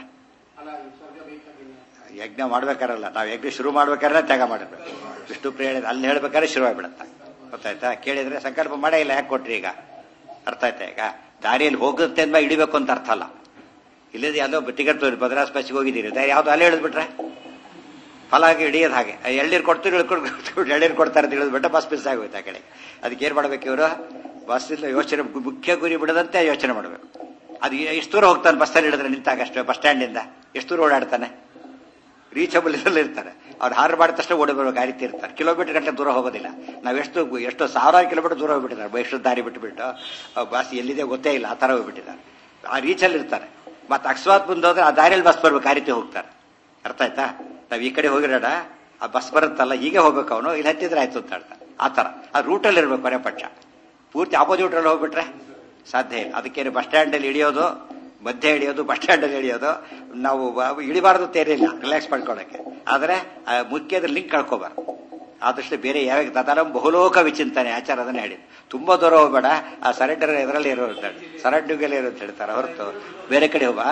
ಯಜ್ಞ ಮಾಡ್ಬೇಕಾರಲ್ಲ ನಾವು ಯಜ್ಞ ಶುರು ಮಾಡ್ಬೇಕಾದ್ರೆ ತ್ಯಾಗ ಮಾಡಿರ್ಬೇಕು ವಿಷ್ಣು ಪ್ರಿಯ ಹೇಳಿದ ಅಲ್ಲಿ ಹೇಳ್ಬೇಕಾದ್ರೆ ಶುರುವಾಗ್ಬಿಡತ್ತ ಗೊತ್ತಾಯ್ತಾ ಕೇಳಿದ್ರೆ ಸಂಕಲ್ಪ ಮಾಡೇ ಇಲ್ಲ ಯಾಕೆ ಕೊಟ್ರಿ ಈಗ ಅರ್ಥ ಆಯ್ತಾ ಈಗ ದಾರಿಯಲ್ಲಿ ಹೋಗುತ್ತೆ ಅಂದ ಹಿಡಿಬೇಕು ಅಂತ ಅರ್ಥ ಅಲ್ಲ ಇಲ್ಲದ ಯಾವುದೋ ಟಿಕೆಟ್ ತೋರಿ ಭದ್ರಾಸ್ ಬಸ್ಸಿಗೆ ಹೋಗಿದ್ದೀರಿ ದಾರಿ ಯಾವ್ದು ಅಲ್ಲಿ ಹೇಳಿದ್ಬಿಟ್ರೆ ಫಲ ಆಗಿ ಹಿಡಿಯೋದು ಹಾಗೆ ಎಳ್ಳೀರು ಕೊಡ್ತೀರಿ ಇಳ್ಕೊಂಡು ಎಳ್ಳೀರು ಕೊಡ್ತಾರೆ ಅಂತ ಹೇಳಿದ್ಬಿಟ್ಟು ಬಸ್ ಮಿಸ್ ಆಗೋಯ್ತು ಆ ಕಡೆ ಅದಕ್ಕೆ ಏನ್ ಮಾಡ್ಬೇಕು ಇವರು ಬಸ್ ಇಲ್ಲ ಯೋಚನೆ ಮುಖ್ಯ ಗುರಿ ಬಿಡದಂತೆ ಯೋಚನೆ ಮಾಡಬೇಕು ಅದು ಎಷ್ಟು ದೂರ ಹೋಗ್ತಾನೆ ಬಸ್ಸಲ್ಲಿ ಹಿಡಿದ್ರೆ ನಿಂತಾಗ ಅಷ್ಟೇ ಬಸ್ ಸ್ಟ್ಯಾಂಡಿಂದ ಎಷ್ಟು ದೂರ ಓಡಾಡ್ತಾನೆ ರೀಚಬಲ್ ಇದ್ರಲ್ಲಿ ಇರ್ತಾರೆ ಅವ್ರು ಹಾರು ಮಾಡಿದ ತಕ್ಷಣ ಓಡಿ ಬರ್ಬೇಕು ಆ ರೀತಿ ಇರ್ತಾರೆ ಕಿಲೋಮೀಟರ್ ಗಂಟೆ ದೂರ ಹೋಗೋದಿಲ್ಲ ನಾವು ಎಷ್ಟು ಎಷ್ಟು ಸಾವಿರಾರು ಕಿಲೋಮೀಟರ್ ದೂರ ಹೋಗ್ಬಿಟ್ಟಿದ್ದಾರೆ ಎಷ್ಟು ದಾರಿ ಬಿಟ್ಟುಬಿಟ್ಟು ಆ ಬಸ್ ಎಲ್ಲಿದೆ ಗೊತ್ತೇ ಇಲ್ಲ ಆ ಥರ ಹೋಗ್ಬಿಟ್ಟಿದ್ದಾರೆ ಆ ರೀಚಲ್ಲಿ ಇರ್ತಾರೆ ಮತ್ತೆ ಅಕಸ್ಮಾತ್ ಮುಂದೆ ಹೋದ್ರೆ ಆ ದಾರಿಯಲ್ಲಿ ಬಸ್ ಬರ್ಬೇಕು ಆ ರೀತಿ ಹೋಗ್ತಾರೆ ಅರ್ಥ ಆಯ್ತಾ ನಾವು ಈ ಕಡೆ ಹೋಗಿರೋಣ ಆ ಬಸ್ ಬರುತ್ತಲ್ಲ ಹೀಗೆ ಹೋಗ್ಬೇಕು ಅವನು ಇಲ್ಲಿ ಹತ್ತಿದ್ರೆ ಆಯ್ತು ಅಂತ ಹೇಳ್ತಾನೆ ಆ ಥರ ಆ ರೂಟಲ್ಲಿ ಇರ್ಬೇಕು ಕೊನೆ ಪಕ್ಷ ಪೂರ್ತಿ ಆಪೋಸಿಟ್ ಅಲ್ಲಿ ಹೋಗ್ಬಿಟ್ರೆ ಸಾಧ್ಯ ಇಲ್ಲ ಅದಕ್ಕೆ ಬಸ್ ಸ್ಟ್ಯಾಂಡಲ್ಲಿ ಇಳಿಯೋದು ಮಧ್ಯೆ ಹಿಡಿಯೋದು ಬಸ್ ಸ್ಟ್ಯಾಂಡಲ್ಲಿ ಹಿಡಿಯೋದು ನಾವು ಬ- ಇಳಿಬಾರ್ದು ತೇರಿಲ್ಲ ರಿಲ್ಯಾಕ್ಸ್ ಮಾಡ್ಕೊಳ್ಳೋಕೆ ಆದರೆ ಆ ಮುಖ್ಯದ ಲಿಂಕ್ ಕಳ್ಕೋಬಾರ್ದು ಆದಷ್ಟು ಬೇರೆ ಯಾವ ತದರಂ ಬಹುಲೋಕ ವಿಚಿಂತನೆ ಆಚಾರ ಅದನ್ನ ಹೇಳಿ ತುಂಬಾ ದೂರ ಹೋಗ್ಬೇಡ ಆ ಸರೆಂಡರ್ ಇದರಲ್ಲಿ ಇರೋ ಸರಡ್ಡುಗೆಲ್ಲ ಇರೋ ಅಂತ ಹೇಳ್ತಾರೆ ಹೊರತು ಬೇರೆ ಕಡೆ ಹೋಗ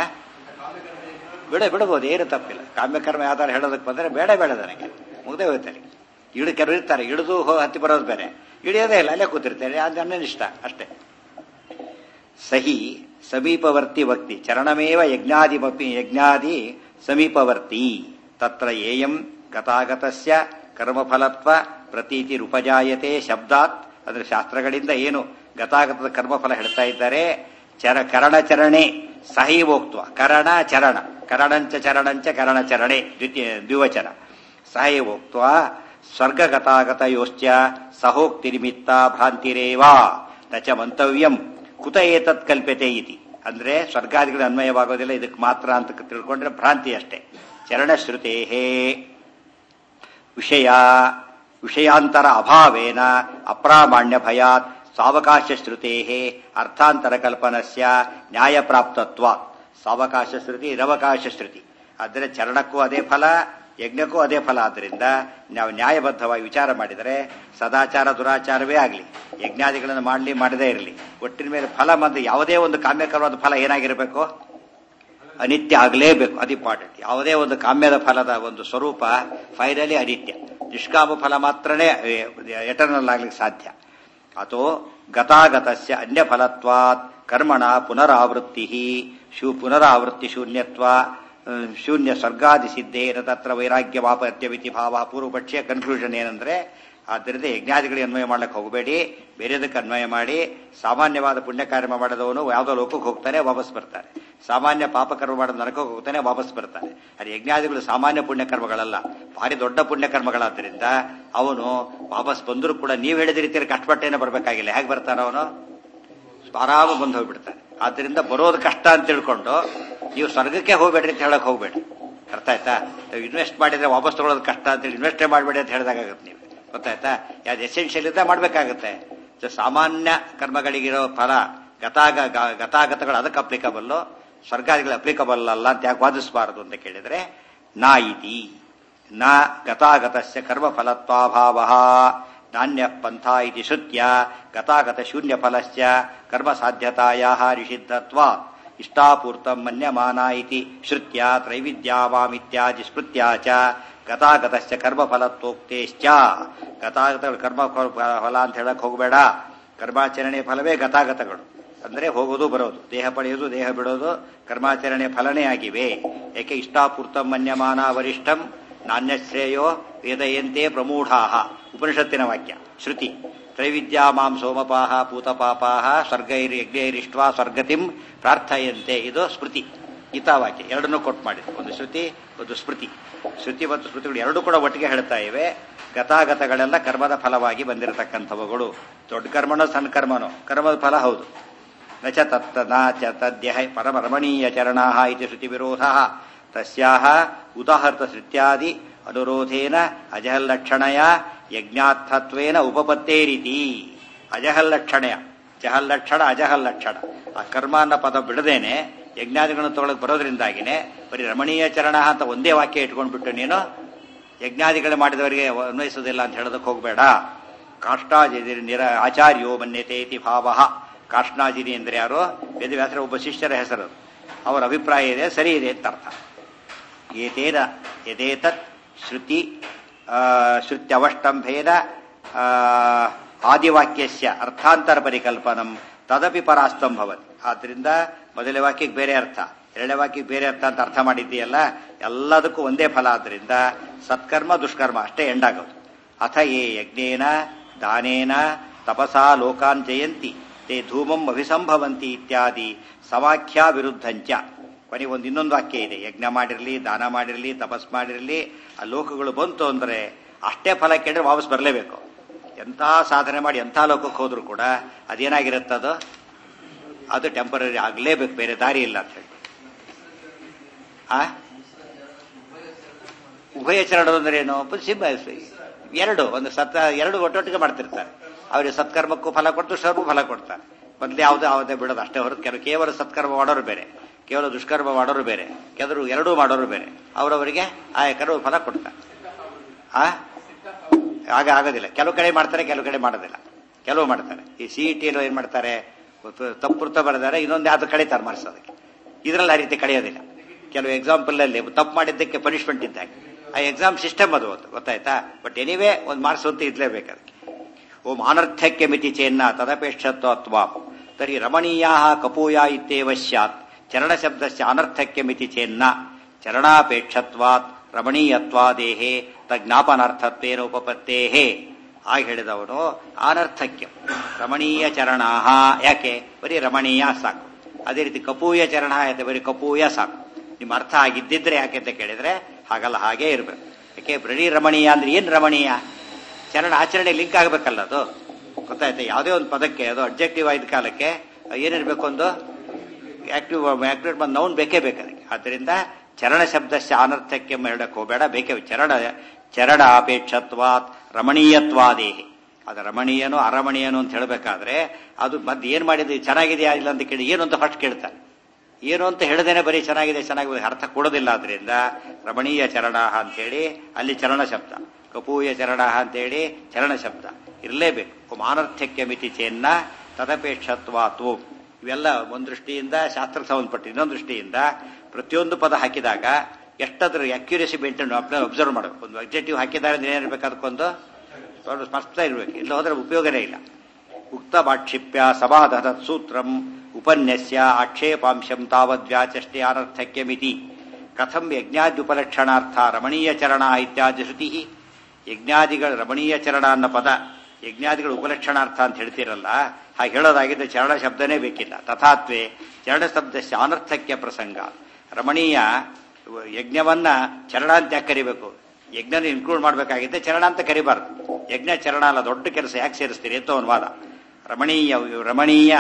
ಬಿಡ ಬಿಡಬಹುದು ಏನು ತಪ್ಪಿಲ್ಲ ಕಾಮ್ಯಕರ್ಮ ಯಾವ್ದಾರು ಹೇಳೋದಕ್ಕೆ ಬಂದ್ರೆ ಬೇಡ ಬೇಡ ನನಗೆ ಮುಗ್ದೇ ಹೋಗ್ತಾರೆ ಇಳಿದು ಕೆಲವರು ಇರ್ತಾರೆ ಇಳಿದು ಹೋ- ಹತ್ತಿ ಬರೋದು ಬೇರೆ ಇಳಿಯೋದೇ ಇಲ್ಲ ಅಲ್ಲೇ ಕೂತಿರ್ತಾರೆ ಅದು ನನ್ನ ಇಷ್ಟ ಅಷ್ಟೇ ಸಹಿ ಸಮೀಪವರ್ತಿ ಭಕ್ತಿ ಚರಣಮೇವ ಯಜ್ಞಾದಿಮಪಿ ಯಜ್ಞಾದಿ ಸಮೀಪವರ್ತಿ ತತ್ರ ಏಯಂ ಗತಾಗತಸ್ಯ ಕರ್ಮಫಲತ್ವ ಪ್ರತೀತಿ ರೂಪಜಾಯತೆ ಶಬ್ದಾತ್ ಅಂದ್ರೆ ಶಾಸ್ತ್ರಗಳಿಂದ ಏನು ಗತಾಗತದ ಕರ್ಮಫಲ ಹೇಳ್ತಾ ಇದ್ದಾರೆ ಚರ ಕರಣಚರಣೆ ಸಹೈವೋಕ್ತ್ವ ಕರಣ ಚರಣ ಕರಣಂಚ ಚರಣಂಚ ಕರಣಚರಣೆ ದ್ವಿತೀಯ ದ್ವಿವಚನ ಸಹೈವೋಕ್ತ್ವ ಸ್ವರ್ಗಗತಾಗತಯೋಶ್ಚ ಸಹೋಕ್ತಿನಿಮಿತ್ತ ಭ್ರಾಂತಿರೇವಾ ನ ಚ ಮಂತವ್ಯಂ ಕುತ ಏತತ್ ಕಲ್ಪ್ಯತೆ ಇತಿ ಅಂದ್ರೆ ಸ್ವರ್ಗಾದಿಗಳು ಅನ್ವಯವಾಗೋದಿಲ್ಲ ಇದಕ್ಕೆ ಮಾತ್ರ ಅಂತ ತಿಳ್ಕೊಂಡ್ರೆ ಭ್ರಾಂತಿ ಅಷ್ಟೇ ಚರಣಶ್ರುತೇ ವಿಷಯ ವಿಷಯಾಂತರ ಅಭಾವೇನ ಅಪ್ರಾಮಾಣ್ಯ ಭಯಾತ್ ಸಾವಕಾಶ ಶ್ರುತೇ ಅರ್ಥಾಂತರ ಕಲ್ಪನಸ್ಯ ನ್ಯಾಯಪ್ರಾಪ್ತತ್ವ ಸಾವಕಾಶ ಶ್ರುತಿ ನಿರವಕಾಶ ಶ್ರುತಿ ಆದರೆ ಚರಣಕ್ಕೂ ಅದೇ ಫಲ ಯಜ್ಞಕ್ಕೂ ಅದೇ ಫಲ ಆದ್ದರಿಂದ ನಾವು ನ್ಯಾಯಬದ್ಧವಾಗಿ ವಿಚಾರ ಮಾಡಿದರೆ ಸದಾಚಾರ ದುರಾಚಾರವೇ ಆಗಲಿ ಯಜ್ಞಾದಿಗಳನ್ನು ಮಾಡಲಿ ಮಾಡದೇ ಇರಲಿ ಒಟ್ಟಿನ ಮೇಲೆ ಫಲ ಮತ್ತು ಯಾವುದೇ ಒಂದು ಕಾಮ್ಯಕರವಾದ ಫಲ ಏನಾಗಿರಬೇಕು ಅನಿತ್ಯ ಆಗಲೇಬೇಕು ಅದು ಇಂಪಾರ್ಟೆಂಟ್ ಯಾವುದೇ ಒಂದು ಕಾಮ್ಯದ ಫಲದ ಒಂದು ಸ್ವರೂಪ ಫೈನಲಿ ಅನಿತ್ಯ ನಿಷ್ಕಾಮ ಫಲ ಮಾತ್ರನೇ ಎಟರ್ನಲ್ ಆಗ್ಲಿಕ್ಕೆ ಸಾಧ್ಯ ಅಥೋ ಗತಾಗತಸ್ಯ ಅನ್ಯ ಫಲತ್ವಾತ್ ಕರ್ಮಣ ಪುನರಾವೃತ್ತಿ ಶೂ ಪುನರಾವೃತ್ತಿ ಶೂನ್ಯತ್ವ ಆ, ಶೂನ್ಯ ಸ್ವರ್ಗಾದಿ ಸಿದ್ಧೇನ ತತ್ರ ವೈರಾಗ್ಯ ವಾಪತ್ಯವಿತಿ ಭಾವ ಪೂರ್ವಪಕ್ಷೀಯ ಕನ್ಕ್ಲೂಷನ್ ಏನಂದ್ರೆ ಆದ್ದರಿಂದ ಯಜ್ಞಾದಿಗಳಿಗೆ ಅನ್ವಯ ಮಾಡ್ಲಿಕ್ಕೆ ಹೋಗಬೇಡಿ ಬೇರೆದಕ್ಕೆ ಅನ್ವಯ ಮಾಡಿ ಸಾಮಾನ್ಯವಾದ ಪುಣ್ಯ ಕಾರ್ಯ ಮಾಡಿದವನು ಯಾವುದೋ ಲೋಕಕ್ಕೆ ಹೋಗ್ತಾನೆ ವಾಪಸ್ ಬರ್ತಾನೆ ಸಾಮಾನ್ಯ ಪಾಪಕರ್ಮ ಮಾಡಿದ ನರಕಕ್ಕೆ ಹೋಗ್ತಾನೆ ವಾಪಸ್ ಬರ್ತಾನೆ ಅದು ಯಜ್ಞಾದಿಗಳು ಸಾಮಾನ್ಯ ಪುಣ್ಯಕರ್ಮಗಳಲ್ಲ ಭಾರಿ ದೊಡ್ಡ ಪುಣ್ಯಕರ್ಮಗಳಾದ್ದರಿಂದ ಅವನು ವಾಪಸ್ ಬಂದರೂ ಕೂಡ ನೀವು ಹೇಳಿದ ರೀತಿಯಲ್ಲಿ ಕಷ್ಟಪಟ್ಟೇನೆ ಬರಬೇಕಾಗಿಲ್ಲ ಹೇಗೆ ಬರ್ತಾನೆ ಅವನು ಆರಾಮ ಬಂದು ಹೋಗ್ಬಿಡ್ತಾನೆ ಆದ್ದರಿಂದ ಬರೋದು ಕಷ್ಟ ಅಂತ ತಿಳ್ಕೊಂಡು ನೀವು ಸ್ವರ್ಗಕ್ಕೆ ಹೋಗ್ಬೇಡ್ರಿ ಅಂತ ಹೇಳಕ್ ಹೋಗ್ಬೇಡಿ ಅರ್ಥ ಆಯ್ತಾ ನೀವು ಇನ್ವೆಸ್ಟ್ ಮಾಡಿದ್ರೆ ವಾಪಸ್ ತಗೊಳ್ಳೋದು ಕಷ್ಟ ಅಂತ ಇನ್ವೆಸ್ಟೇ ಮಾಡಬೇಡಿ ಅಂತ ಹೇಳಿದಾಗುತ್ತೆ ನೀವು ಗೊತ್ತಾಯ್ತಾ ಯಾವ್ದು ಎಸೆನ್ಷಿಯಲ್ ಇದ್ದ ಮಾಡ್ಬೇಕಾಗತ್ತೆ ಸೊ ಸಾಮಾನ್ಯ ಕರ್ಮಗಳಿಗಿರೋ ಫಲ ಗತಾಗ ಗ- ಗತಾಗತಗಳು ಅದಕ್ಕೆ ಅಪ್ಲಿಕಬಲ್ಲು ಸ್ವರ್ಗಾದಿಗಳು ಅಪ್ಲಿಕಬಲ್ ಅಲ್ಲ ಅಂತ ಯಾಕೆ ವಾದಿಸಬಾರದು ಅಂತ ಕೇಳಿದ್ರೆ ನಾ ಇತಿ ನ ಗತಾಗತಸ್ಯ ಕರ್ಮಫಲತ್ವಾಭಾವ ನಾಣ್ಯ ಪಂಥ ಇತಿ ಶ್ರುತ್ಯ ಗತಾಗತ ಶೂನ್ಯ ಫಲಸ್ಯ ಕರ್ಮ ಸಾಧ್ಯತಾಯಾ ನಿಷಿದ್ಧತ್ವ ಇಷ್ಟಾಪೂರ್ತ ಮನ್ಯಮಾನ ಇತಿ ಶ್ರುತ್ಯ ತ್ರೈವಿದ್ಯಾವಾಮಿತ್ಯಾದಿ ಸ್ಮೃತ್ಯ ಚ ಗತಾಗತಸ್ಯ ಕರ್ಮಫಲತ್ವೋಕ್ತೇಶ್ಚ ಗತಾಗತಗಳು ಕರ್ಮ ಫಲ ಅಂತ ಹೇಳಕ್ ಹೋಗಬೇಡ ಕರ್ಮಾಚರಣೆ ಫಲವೇ ಗತಾಗತಗಳು ಅಂದ್ರೆ ಹೋಗೋದು ಬರೋದು ದೇಹ ಪಡೆಯೋದು ದೇಹ ಬಿಡೋದು ಕರ್ಮಾಚರಣೆ ಫಲನೇ ಆಗಿವೆ ಏಕೆ ಇಷ್ಟಾಪೂರ್ತ ಮನ್ಯಮಾನ ವರಿಷ್ಠಂ ನಾಣ್ಯಶ್ರೇಯೋ ವೇದಯಂತೆ ಪ್ರಮೂಢಾಹ ಉಪನಿಷತ್ತಿನ ವಾಕ್ಯ ಶ್ರುತಿ ತ್ರೈವಿದ್ಯಾ ಮಾಂ ಸೋಮಪಾಹ ಪೂತಪಾಪಾಹ ಸ್ವರ್ಗೈರ್ಯಜ್ಞೈರಿಷ್ಟ್ವಾ ಸ್ವರ್ಗತಿಂ ಪ್ರಾರ್ಥಯಂತೆ ಇದು ಸ್ಮೃತಿ ಗೀತಾವಾಕ್ಯ ಎರಡನ್ನೂ ಕೊಟ್ಟು ಮಾಡಿದ್ರು ಒಂದು ಶ್ರುತಿ ಒಂದು ಸ್ಮೃತಿ ಶ್ರುತಿ ಮತ್ತು ಸ್ಮೃತಿಗಳು ಎರಡೂ ಕೂಡ ಒಟ್ಟಿಗೆ ಹೇಳ್ತಾ ಇವೆ ಗತಾಗತಗಳೆಲ್ಲ ಕರ್ಮದ ಫಲವಾಗಿ ಬಂದಿರತಕ್ಕಂಥವುಗಳು ದೊಡ್ಡ ಕರ್ಮನೋ ಸಣ್ಣ ಕರ್ಮನೋ ಕರ್ಮದ ಫಲ ಹೌದು ನ ಚ ತತ್ತ ನ ಚ ತದ್ಯ ಪರಮ ರಮಣೀಯ ಚರಣಾ ಇತಿ ಶ್ರುತಿ ವಿರೋಧ ತಸ್ಯಾಹ ಉದಾಹೃತ ಶ್ರುತ್ಯಾದಿ ಅನುರೋಧೇನ ಅಜಹಲ್ಲಕ್ಷಣಯ ಯಜ್ಞಾರ್ಥತ್ವೇನ ಉಪಪತ್ತೇರಿತಿ ಅಜಹಲ್ಲಕ್ಷಣಯ ಜಹಲ್ಲಕ್ಷಣ ಅಜಹಲ್ಲಕ್ಷಣ ಆ ಕರ್ಮ ಅನ್ನೋ ಪದ ಬಿಡದೇನೆ ಯಜ್ಞಾದಿಗಳನ್ನು ತಗೊಳಕ್ ಬರೋದ್ರಿಂದಾಗಿನೇ ಬರೀ ರಮಣೀಯ ಚರಣ ಅಂತ ಒಂದೇ ವಾಕ್ಯ ಇಟ್ಕೊಂಡ್ಬಿಟ್ಟು ನೀನು ಯಜ್ಞಾದಿಗಳು ಮಾಡಿದವರಿಗೆ ಅನ್ವಯಿಸೋದಿಲ್ಲ ಅಂತ ಹೇಳೋದಕ್ಕೆ ಹೋಗಬೇಡ ಕಾಷ್ಟಾಜಿರಿ ನಿರ ಆಚಾರ್ಯೋ ಮನ್ಯತೆ ಇತಿ ಭಾವ ಕಾಷ್ಣಾಜಿರಿ ಅಂದ್ರೆ ಯಾರು ವೇದವ್ಯಾಸರ ಒಬ್ಬ ಶಿಷ್ಯರ ಹೆಸರು ಅವರ ಅಭಿಪ್ರಾಯ ಇದೆ ಸರಿ ಇದೆ ಅಂತ ಅರ್ಥ ಏತೇನ ಯಥೇತತ್ ಶ್ರುತಿ ಆ, ಶ್ರುತ್ಯವಷ್ಟಂಭೇನ ಆ, ಆದಿವಾಕ್ಯಸ್ಯ ಅರ್ಥಾಂತರ ಪರಿಕಲ್ಪನಂ ತದಪಿ ಪರಾಸ್ತಂ ಭವತಿ ಆದ್ರಿಂದ ಮೊದಲನೇ ವಾಕ್ಯಕ್ಕೆ ಬೇರೆ ಅರ್ಥ ಎರಡನೇ ವಾಕ್ಯಕ್ಕೆ ಬೇರೆ ಅರ್ಥ ಅಂತ ಅರ್ಥ ಮಾಡಿದ್ದೀಯಲ್ಲ ಎಲ್ಲದಕ್ಕೂ ಒಂದೇ ಫಲ ಆದ್ರಿಂದ ಸತ್ಕರ್ಮ ದುಷ್ಕರ್ಮ ಅಷ್ಟೇ ಎಂಡಾಗೋದು ಅಥ ಯೇ ಯಜ್ಞೇನ ದಾನೇನ ತಪಸಾ ಲೋಕಾನ್ ಜಯಂತಿ ತೇ ಧೂಮಂ ಅಭಿಸಂಭವಂತಿ ಇತ್ಯಾದಿ ಸಮಾಖ್ಯಾ ವಿರುದ್ಧಂಚ ಕೊನೆಗೆ ಒಂದು ಇನ್ನೊಂದು ವಾಕ್ಯ ಇದೆ ಯಜ್ಞ ಮಾಡಿರಲಿ ದಾನ ಮಾಡಿರಲಿ ತಪಸ್ ಮಾಡಿರಲಿ ಆ ಲೋಕಗಳು ಬಂತು ಅಂದ್ರೆ ಅಷ್ಟೇ ಫಲ ಕೇಳಿದ್ರೆ ವಾಪಸ್ ಬರಲೇಬೇಕು ಎಂಥ ಸಾಧನೆ ಮಾಡಿ ಎಂಥ ಲೋಕಕ್ಕೆ ಹೋದ್ರು ಕೂಡ ಅದೇನಾಗಿರುತ್ತದು ಅದು ಟೆಂಪರರಿ ಆಗಲೇಬೇಕು ಬೇರೆ ದಾರಿ ಇಲ್ಲ ಅಂತ ಹೇಳಿ ಆ ಉಭಯ ಚರಣ ಅಂದ್ರೆ ಏನು ಸಿಂಹ ಎರಡು ಒಂದು ಸತ್ತ ಎರಡು ಒಟ್ಟೊಟ್ಟಿಗೆ ಮಾಡ್ತಿರ್ತಾರೆ ಅವರಿಗೆ ಸತ್ಕರ್ಮಕ್ಕೂ ಫಲ ಕೊಟ್ಟು ಸರ್ವೂ ಫಲ ಕೊಡ್ತಾರೆ ಮೊದಲು ಯಾವುದೇ ಯಾವುದೇ ಬಿಡೋದು ಅಷ್ಟೇ ಹೊರತು ಕೆಲವು ಕೇವಲ ಸತ್ಕರ್ಮ ಮಾಡೋರು ಬೇರೆ ಕೇವಲ ದುಷ್ಕರ್ಮ ಮಾಡೋರು ಬೇರೆ ಕೆಲವರು ಎರಡೂ ಮಾಡೋರು ಬೇರೆ ಅವರವರಿಗೆ ಆಯಾ ಕರ್ಮ ಫಲ ಕೊಡ್ತಾರೆ ಆ ಆಗ ಆಗೋದಿಲ್ಲ ಕೆಲವು ಕಡೆ ಮಾಡ್ತಾರೆ ಕೆಲವು ಕಡೆ ಮಾಡೋದಿಲ್ಲ ಕೆಲವು ಮಾಡ್ತಾರೆ ಈ ಸಿ ಇ ಟಿ ಏನ್ ಮಾಡ್ತಾರೆ ತಪ್ಪುರ್ತ ಬರೆದಾರೆ ಇನ್ನೊಂದು ಯಾವ್ದು ಕಳೀತಾರೆ ಮಾರ್ಕ್ಸ್ ಅದಕ್ಕೆ ಇದರಲ್ಲಿ ಆ ರೀತಿ ಕಳೆಯೋದಿಲ್ಲ ಕೆಲವು ಎಕ್ಸಾಂಪಲ್ ಅಲ್ಲಿ ತಪ್ಪು ಮಾಡಿದ್ದಕ್ಕೆ ಪನಿಷ್ಮೆಂಟ್ ಇದ್ದಾಗ ಆ ಎಕ್ಸಾಮ್ ಸಿಸ್ಟಮ್ ಅದು ಒಂದು ಗೊತ್ತಾಯ್ತಾ ಬಟ್ ಎನಿವೇ ಒಂದು ಮಾರ್ಕ್ಸ್ ಅಂತ ಇದ್ಲೇಬೇಕು ಅದಕ್ಕೆ ಓಂ ಅನರ್ಥ್ಯಕ್ಕೆ ಮಿತಿ ಚೇನ್ನ ತದಪೇಕ್ಷತ್ವ ತರ್ಹಿ ರಮಣೀಯಾ ಕಪೂಯ ಇತ್ಯೇವ ಸ್ಯಾತ್ ಚರಣ ಶಬ್ದಸ್ಯ ಅನರ್ಥ್ಯಕ್ಕೆ ಮಿತಿ ಚೇನ್ನ ಚರಣಾಪೇಕ್ಷತ್ವಾತ್ ರಮಣೀಯತ್ವಾದೇಹೇ ತಜ್ಞಾಪನಾರ್ಥತ್ವೇನ ಉಪಪತ್ತೇಹೇ ಆಗ ಹೇಳಿದವನು ಅನರ್ಥಕ್ಯ ರಮಣೀಯ ಚರಣಾ ಯಾಕೆ ಬರೀ ರಮಣೀಯ ಸಾಕು ಅದೇ ರೀತಿ ಕಪೂಯ ಚರಣ ಯಾಕೆ ಬರೀ ಕಪೂಯ ಸಾಕು ನಿಮ್ಮ ಅರ್ಥ ಆಗಿದ್ದಿದ್ರೆ ಯಾಕೆ ಅಂತ ಕೇಳಿದ್ರೆ ಹಾಗಲ್ಲ ಹಾಗೇ ಇರಬೇಕು ಯಾಕೆ ಬರೀ ರಮಣೀಯ ಅಂದ್ರೆ ಏನ್ ರಮಣೀಯ ಚರಣ ಆಚರಣೆ ಲಿಂಕ್ ಆಗಬೇಕಲ್ಲ ಅದು ಗೊತ್ತಾಯ್ತಾ ಯಾವುದೇ ಒಂದು ಪದಕ್ಕೆ ಅದು ಅಬ್ಜೆಕ್ಟಿವ್ ಆಯ್ದ ಕಾಲಕ್ಕೆ ಏನಿರಬೇಕು ಒಂದು ಆಕ್ಟಿವ್ ಆಕ್ಟಿವ್ ಬಂದು ನೌನ್ ಬೇಕೇ ಬೇಕು ಅದಕ್ಕೆ ಆದ್ದರಿಂದ ಚರಣ ಶಬ್ದಸ್ಯ ಅನರ್ಥಕ್ಕೆ ಹೇಳಕ್ ಹೋಗಬೇಡ ಬೇಕೇ ಚರಣ ಚರಣ ಅಪೇಕ್ಷತ್ವಾತ್ ರಮಣೀಯತ್ವಾದೇಹಿ ಅದು ರಮಣೀಯನು ಅರಮಣೀಯನು ಅಂತ ಹೇಳಬೇಕಾದ್ರೆ ಅದು ಮತ್ತೆ ಏನ್ ಮಾಡಿದ್ರಿ ಚೆನ್ನಾಗಿದೆಯಾ ಇಲ್ಲ ಅಂತ ಕೇಳಿ ಏನು ಅಂತ ಫಸ್ಟ್ ಕೇಳ್ತಾನೆ ಏನು ಅಂತ ಹೇಳದೇನೆ ಬರೀ ಚೆನ್ನಾಗಿದೆ ಚೆನ್ನಾಗಿದೆ ಅರ್ಥ ಕೊಡೋದಿಲ್ಲ ಆದ್ರಿಂದ ರಮಣೀಯ ಚರಣ ಅಂತ ಹೇಳಿ ಅಲ್ಲಿ ಚರಣ ಶಬ್ದ ಕಪೂಯ ಚರಣ ಅಂತ ಹೇಳಿ ಚರಣ ಶಬ್ದ ಇರಲೇಬೇಕು ಮಾನರ್ಥ್ಯಕ್ಕೆ ಮಿತಿ ಚೇನ್ನ ತದಪೇಕ್ಷತ್ವಾತು ಇವೆಲ್ಲ ಒಂದು ದೃಷ್ಟಿಯಿಂದ ಶಾಸ್ತ್ರಕ್ಕೆ ಸಂಬಂಧಪಟ್ಟ ಇನ್ನೊಂದು ದೃಷ್ಟಿಯಿಂದ ಪ್ರತಿಯೊಂದು ಪದ ಹಾಕಿದಾಗ ಎಷ್ಟದ್ರ ಅಕ್ಯುರೇಸಿ ಮೇಂಟೈನ್ ಅಬ್ಸರ್ವ್ ಮಾಡಬೇಕು ಒಂದು ಅಬ್ಜೆಕ್ಟಿವ್ ಹಾಕಿದ್ದಾರೆ ಅಂದ್ರೆ ಏನಿರ್ಬೇಕು ಅದಕ್ಕೊಂದು ಸ್ವಲ್ಪ ಸ್ಪಷ್ಟ ಇರಬೇಕು ಇಲ್ಲ ಹೋದ್ರೆ ಉಪಯೋಗನೇ ಇಲ್ಲ ಉಕ್ತ ಬಾಕ್ಷಿಪ್ಯ ಸಮಾಧದ ಸೂತ್ರಂ ಉಪನ್ಯಸ್ಯ ಆಕ್ಷೇಪಾಂಶಂ ತಾವದ್ವ್ಯಾಚಷ್ಟೇ ಅನರ್ಥಕ್ಯ ಮಿತಿ ಕಥಂ ಯಜ್ಞಾದ್ಯುಪಲಕ್ಷಣಾರ್ಥ ರಮಣೀಯ ಚರಣ ಇತ್ಯಾದಿ ಶ್ರುತಿ ಯಜ್ಞಾದಿಗಳ ರಮಣೀಯ ಚರಣ ಅನ್ನೋ ಪದ ಯಜ್ಞಾದಿಗಳ ಉಪಲಕ್ಷಣಾರ್ಥ ಅಂತ ಹೇಳ್ತಿರಲ್ಲ ಹಾಗೆ ಹೇಳೋದಾಗಿದ್ದರೆ ಚರಣ ಶಬ್ದನೇ ಬೇಕಿಲ್ಲ ತಥಾತ್ವೇ ಚರಣ ಶಬ್ದ ಅನರ್ಥಕ್ಕೆ ಪ್ರಸಂಗ ರಮಣೀಯ ಯಜ್ಞವನ್ನ ಚರಣ ಅಂತ ಯಾಕೆ ಕರಿಬೇಕು ಯಜ್ಞನ ಇನ್ಕ್ಲೂಡ್ ಮಾಡಬೇಕಾಗಿದ್ದೆ ಚರಣ ಅಂತ ಕರಿಬಾರ್ದು ಯಜ್ಞ ಚರಣ ಅಲ್ಲ ದೊಡ್ಡ ಕೆಲಸ ಯಾಕೆ ಸೇರಿಸ್ತೀರಿ ಅಂತ ಒಂದು ವಾದ ರಮಣೀಯ ರಮಣೀಯ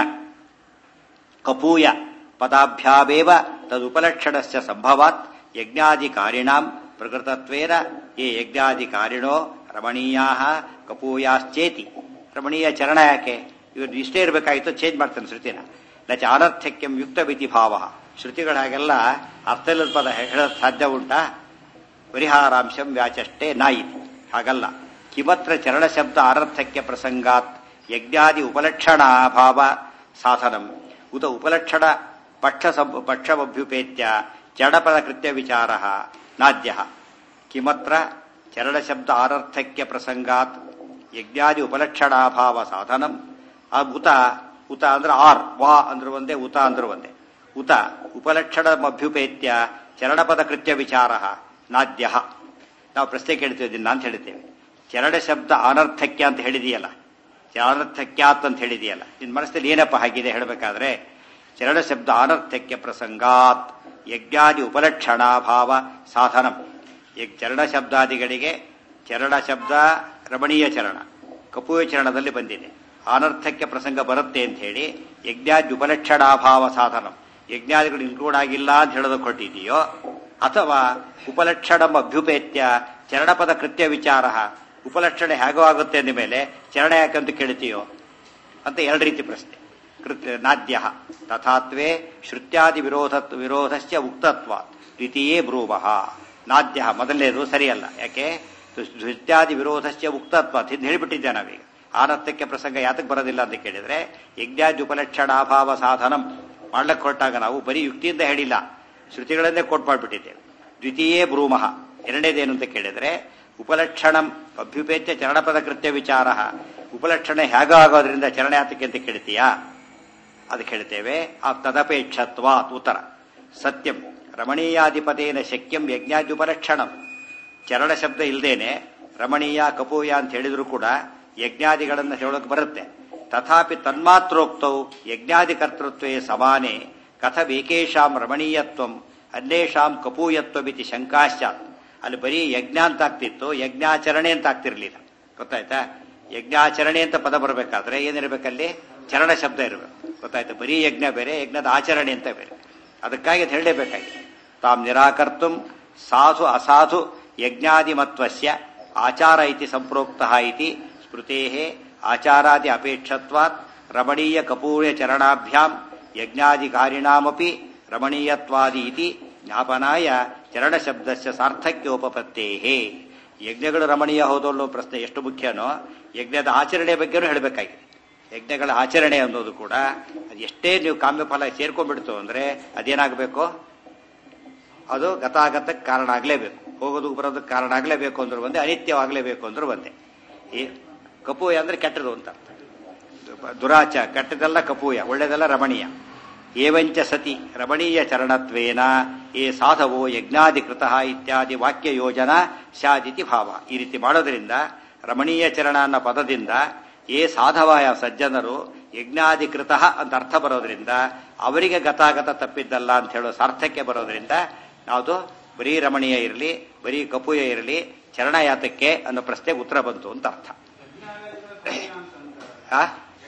ಕಪೂಯ ಪದಾಭ್ಯಾವೇವ ತದುಪಲಕ್ಷಣಸ್ಯ ಸಂಭವಾತ್ ಯಜ್ಞಾಧಿಕಾರಿಣಾಂ ಪ್ರಕೃತತ್ವೇನ ಯೇ ಯಜ್ಞಾಧಿಕಾರಿಣೋ ರಮಣೀಯಾ ಕಪೂಯಾಶ್ಚೇತಿ ರಮಣೀಯ ಚರಣ ಯಾಕೆ ಇವರು ಇಷ್ಟೇ ಇರಬೇಕಾಗಿತ್ತು ಚೇಂಜ್ ಮಾಡ್ತಾನೆ ಶ್ರುತಿನ ನಚ ಅನರ್ಥಕ್ಯಂ ಯುಕ್ತವಿತಿ ಭಾವ ಶ್ರುತಿಗಳ ಹಾಗೆಲ್ಲ ಅರ್ಥವಿಲ್ಲದ ಪದ ಹೇಳೋದು ಸಾಧ್ಯ ಉಂಟಾ ಪರಿಹಾರಾಂಶಂ ವ್ಯಾಚಷ್ಟೇ ನಾಯಿತಿ ಹಾಗಲ್ಲ ಕಿಮತ್ರ ಚರಣ ಶಬ್ದ ಅನರ್ಥಕ್ಯ ಪ್ರಸಂಗಾತ್ ಯಜ್ಞಾದಿ ಉಪಲಕ್ಷಣಾಭಾವ ಸಾಧನಂ ಉತ ಉಪಲಕ್ಷಣ ಪಕ್ಷ ಪಕ್ಷಮಭ್ಯುಪೇತ್ಯ ಚರಣಪದ ಕೃತ್ಯ ವಿಚಾರ ನಾದ್ಯ ಕಿಮತ್ರ ಚರಣಶಬ್ದ ಆನರ್ಥಕ್ಯ ಪ್ರಸಂಗಾತ್ ಯಜ್ಞಾದಿ ಉಪಲಕ್ಷಣಾಭಾವ ಸಾಧನಂ ಆ ಉತ ಉತ ಅಂದ್ರೆ ಆರ್ ವಾ ಅಂದ್ರೆ ಒಂದೇ ಉತ ಅಂದ್ರೆ ಒಂದೇ ಉತ ಉಪಲಕ್ಷಣಮಭ್ಯುಪೇತ್ಯ ಚರಣಪದ ಕೃತ್ಯ ವಿಚಾರ ನಾದ್ಯ ನಾವು ಪ್ರಶ್ನೆ ಕೇಳ್ತೀವಿ ಅಂತ ಹೇಳ್ತೇವೆ ಚರಣ ಶಬ್ದ ಅನರ್ಥಕ್ಯ ಅಂತ ಹೇಳಿದೆಯಲ್ಲ ಅನರ್ಥಕ್ಯಾತ್ ಅಂತ ಹೇಳಿದೆಯಲ್ಲ ನಿನ್ನ ಮನಸ್ಸಲ್ಲಿ ಏನಪ್ಪ ಹಾಗಿದೆ ಹೇಳಬೇಕಾದ್ರೆ ಚರಣ ಶಬ್ದ ಅನರ್ಥಕ್ಯ ಪ್ರಸಂಗಾತ್ ಯಜ್ಞಾದಿ ಉಪಲಕ್ಷಣಾಭಾವ ಸಾಧನಂ ಈಗ ಚರಣ ಶಬ್ದಾದಿಗಳಿಗೆ ಚರಣ ಶಬ್ದ ರಮಣೀಯ ಚರಣ ಕಪೂಯ ಚರಣದಲ್ಲಿ ಬಂದಿದೆ ಅನರ್ಥಕ್ಯ ಪ್ರಸಂಗ ಬರುತ್ತೆ ಅಂತ ಹೇಳಿ ಯಜ್ಞಾದಿ ಉಪಲಕ್ಷಣಾಭಾವ ಸಾಧನಂ ಯಜ್ಞಾದಿಗಳು ಇನ್ಕ್ಲೂಡ್ ಆಗಿಲ್ಲ ಅಂತ ಹೇಳೋದಕ್ಕೆ ಹೊರಟಿದೆಯೋ ಅಥವಾ ಉಪಲಕ್ಷಣಂ ಅಭ್ಯುಪೇತ್ಯ ಚರಣಪದ ಕೃತ್ಯ ವಿಚಾರ ಉಪಲಕ್ಷಣೆ ಹೇಗೋ ಆಗುತ್ತೆ ಅಂದ ಮೇಲೆ ಚರಣ ಯಾಕಂತ ಕೇಳ್ತೀಯೋ ಅಂತ ಎರಡು ರೀತಿ ಪ್ರಶ್ನೆ ಕೃತ್ಯ ನಾದ್ಯ ತಥಾತ್ವೇ ಶ್ರುತ್ಯಾದಿ ವಿರೋಧ ವಿರೋಧಸ್ಯ ಉಕ್ತತ್ವ ದ್ವಿತೀಯೇ ಬ್ರೂವಃ ನಾದ್ಯ ಮೊದಲನೇದು ಸರಿಯಲ್ಲ ಯಾಕೆ ಶ್ರುತ್ಯಾದಿ ವಿರೋಧಸ್ಯ ಉಕ್ತತ್ವ ಅಂತ ಹೇಳಿಬಿಟ್ಟಿದ್ದೆ ನಾವೀಗ ಆನರ್ಥಕ್ಕೆ ಪ್ರಸಂಗ ಯಾತಕ್ಕೆ ಬರೋದಿಲ್ಲ ಅಂತ ಕೇಳಿದ್ರೆ ಯಜ್ಞಾದಿ ಉಪಲಕ್ಷಣಾಭಾವ ಸಾಧನಂ ಮಾಡ್ಲಕ್ಕೆ ಹೊರಟಾಗ ನಾವು ಬರೀ ಯುಕ್ತಿಯಿಂದ ಹೇಳಿಲ್ಲ ಶ್ರುತಿಗಳನ್ನೇ ಕೋಟ್ ಮಾಡಿಬಿಟ್ಟಿದ್ದೇವೆ ದ್ವಿತೀಯೇ ಬ್ರೂಮಃ ಎರಡನೇದೇನು ಅಂತ ಕೇಳಿದ್ರೆ ಉಪಲಕ್ಷಣಂ ಅಭ್ಯುಪೇತ್ಯ ಚರಣಪದ ಕೃತ್ಯ ವಿಚಾರ ಉಪಲಕ್ಷಣೆ ಹೇಗ ಆಗೋದ್ರಿಂದ ಚರಣ ಯಾತಕ್ಕೆ ಅಂತ ಕೇಳ್ತೀಯಾ ಅದಕ್ಕೆ ಹೇಳ್ತೇವೆ ಆ ತದಪೇಕ್ಷತ್ವ ಉತ್ತರ ಸತ್ಯಂ ರಮಣೀಯಾಧಿಪತೇನ ಶಕ್ಯಂ ಯಜ್ಞಾದ್ಯುಪಲಕ್ಷಣಂ ಚರಣ ಶಬ್ದ ಇಲ್ದೇನೆ ರಮಣೀಯ ಕಪೂಯ ಅಂತ ಹೇಳಿದ್ರು ಕೂಡ ಯಜ್ಞಾದಿಗಳನ್ನು ಹೇಳೋಕೆ ಬರುತ್ತೆ ತಥಾಪಿ ತನ್ಮಾತ್ರೋಕ್ತವು ಯಜ್ಞಾದಿ ಕರ್ತೃತ್ವೇ ಸಮಾನೆ ಕಥಬೇಕೇಶಾಂ ರಮಣೀಯತ್ವಂ ಅನ್ಯೇಷಾಂ ಕಪೂಯತ್ವಮಿತಿ ಶಂಕಾಶ್ಚಾತ್ ಅಲ್ಲಿ ಬರೀ ಯಜ್ಞ ಅಂತ ಆಗ್ತಿತ್ತು ಯಜ್ಞಾಚರಣೆ ಅಂತ ಆಗ್ತಿರ್ಲಿಲ್ಲ ಗೊತ್ತಾಯ್ತಾ ಯಜ್ಞಾಚರಣೆ ಅಂತ ಪದ ಬರಬೇಕಾದ್ರೆ ಏನಿರ್ಬೇಕಲ್ಲಿ ಚರಣ ಶಬ್ದ ಇರಬೇಕು ಗೊತ್ತಾಯ್ತಾ ಬರೀ ಯಜ್ಞ ಬೇರೆ ಯಜ್ಞದ ಆಚರಣೆ ಅಂತ ಬೇರೆ ಅದಕ್ಕಾಗಿ ಅದು ಹೇಳಲೇಬೇಕಾಗಿದೆ ತಾಂ ನಿರಾಕರ್ತುಂ ಸಾಧು ಅಸಾಧು ಯಜ್ಞಾದಿಮತ್ವಸ್ಯ ಆಚಾರ ಇತಿ ಸಂಪ್ರೋಕ್ತ ಇತಿ ಸ್ಮೃತೇ ಆಚಾರಾದಿ ಅಪೇಕ್ಷತ್ವಾತ್ ರಮಣೀಯ ಕಪೂರ್ಯ ಚರಣಾಭ್ಯಾಂ ಯಜ್ಞಾಧಿಕಾರಿಣಾಮಪಿ ರಮಣೀಯತ್ವಾದಿ ಇತಿ ಜ್ಞಾಪನಾಯ ಚರಣ ಶಬ್ದಸ್ಯ ಸಾರ್ಥಕ್ಯೋಪಪತ್ತೇಹೇ ಯಜ್ಞಗಳು ರಮಣೀಯ ಹೌದಲ್ಲೋ ಪ್ರಶ್ನೆ ಎಷ್ಟು ಮುಖ್ಯನೋ ಯಜ್ಞದ ಆಚರಣೆ ಬಗ್ಗೆನೂ ಹೇಳಬೇಕಾಗಿದೆ ಯಜ್ಞಗಳ ಆಚರಣೆ ಅನ್ನೋದು ಕೂಡ ಅದು ಎಷ್ಟೇ ನೀವು ಕಾಮ್ಯಫಲ ಸೇರ್ಕೊಂಡ್ಬಿಡ್ತು ಅಂದ್ರೆ ಅದೇನಾಗಬೇಕು ಅದು ಗತಾಗತಕ್ಕೆ ಕಾರಣ ಆಗಲೇಬೇಕು ಹೋಗೋದಕ್ಕೆ ಬರೋದಕ್ಕೆ ಕಾರಣ ಆಗಲೇಬೇಕು ಅಂದ್ರೂ ಒಂದೇ ಅನಿತ್ಯವಾಗಲೇಬೇಕು ಅಂದ್ರೂ ಒಂದೇ ಈ ಕಪೂಯ ಅಂದ್ರೆ ಕೆಟ್ಟದು ಅಂತ ದುರಾಚ ಕೆಟ್ಟದೆಲ್ಲ ಕಪೂಯ ಒಳ್ಳೆದೆಲ್ಲ ರಮಣೀಯ ಏವಂಚ ಸತಿ ರಮಣೀಯ ಚರಣತ್ವೇನ ಏ ಸಾಧವೋ ಯಜ್ಞಾಧಿಕೃತ ಇತ್ಯಾದಿ ವಾಕ್ಯ ಯೋಜನಾ ಸ್ಯಾದಿತಿ ಭಾವ ಈ ರೀತಿ ಮಾಡೋದ್ರಿಂದ ರಮಣೀಯ ಚರಣ ಅನ್ನೋ ಪದದಿಂದ ಏ ಸಾಧವಾಯ ಸಜ್ಜನರು ಯಜ್ಞಾಧಿಕೃತ ಅಂತ ಅರ್ಥ ಬರೋದ್ರಿಂದ ಅವರಿಗೆ ಗತಾಗತ ತಪ್ಪಿದ್ದಲ್ಲ ಅಂತ ಹೇಳೋ ಸಾರ್ಥಕ್ಕೆ ಬರೋದ್ರಿಂದ ಯಾವುದು ಬರೀ ರಮಣೀಯ ಇರಲಿ ಬರೀ ಕಪೂಯ ಇರಲಿ ಚರಣ ಯಾತಕ್ಕೆ ಅನ್ನೋ ಪ್ರಶ್ನೆಗೆ ಉತ್ತರ ಬಂತು ಅಂತ ಅರ್ಥ ಆ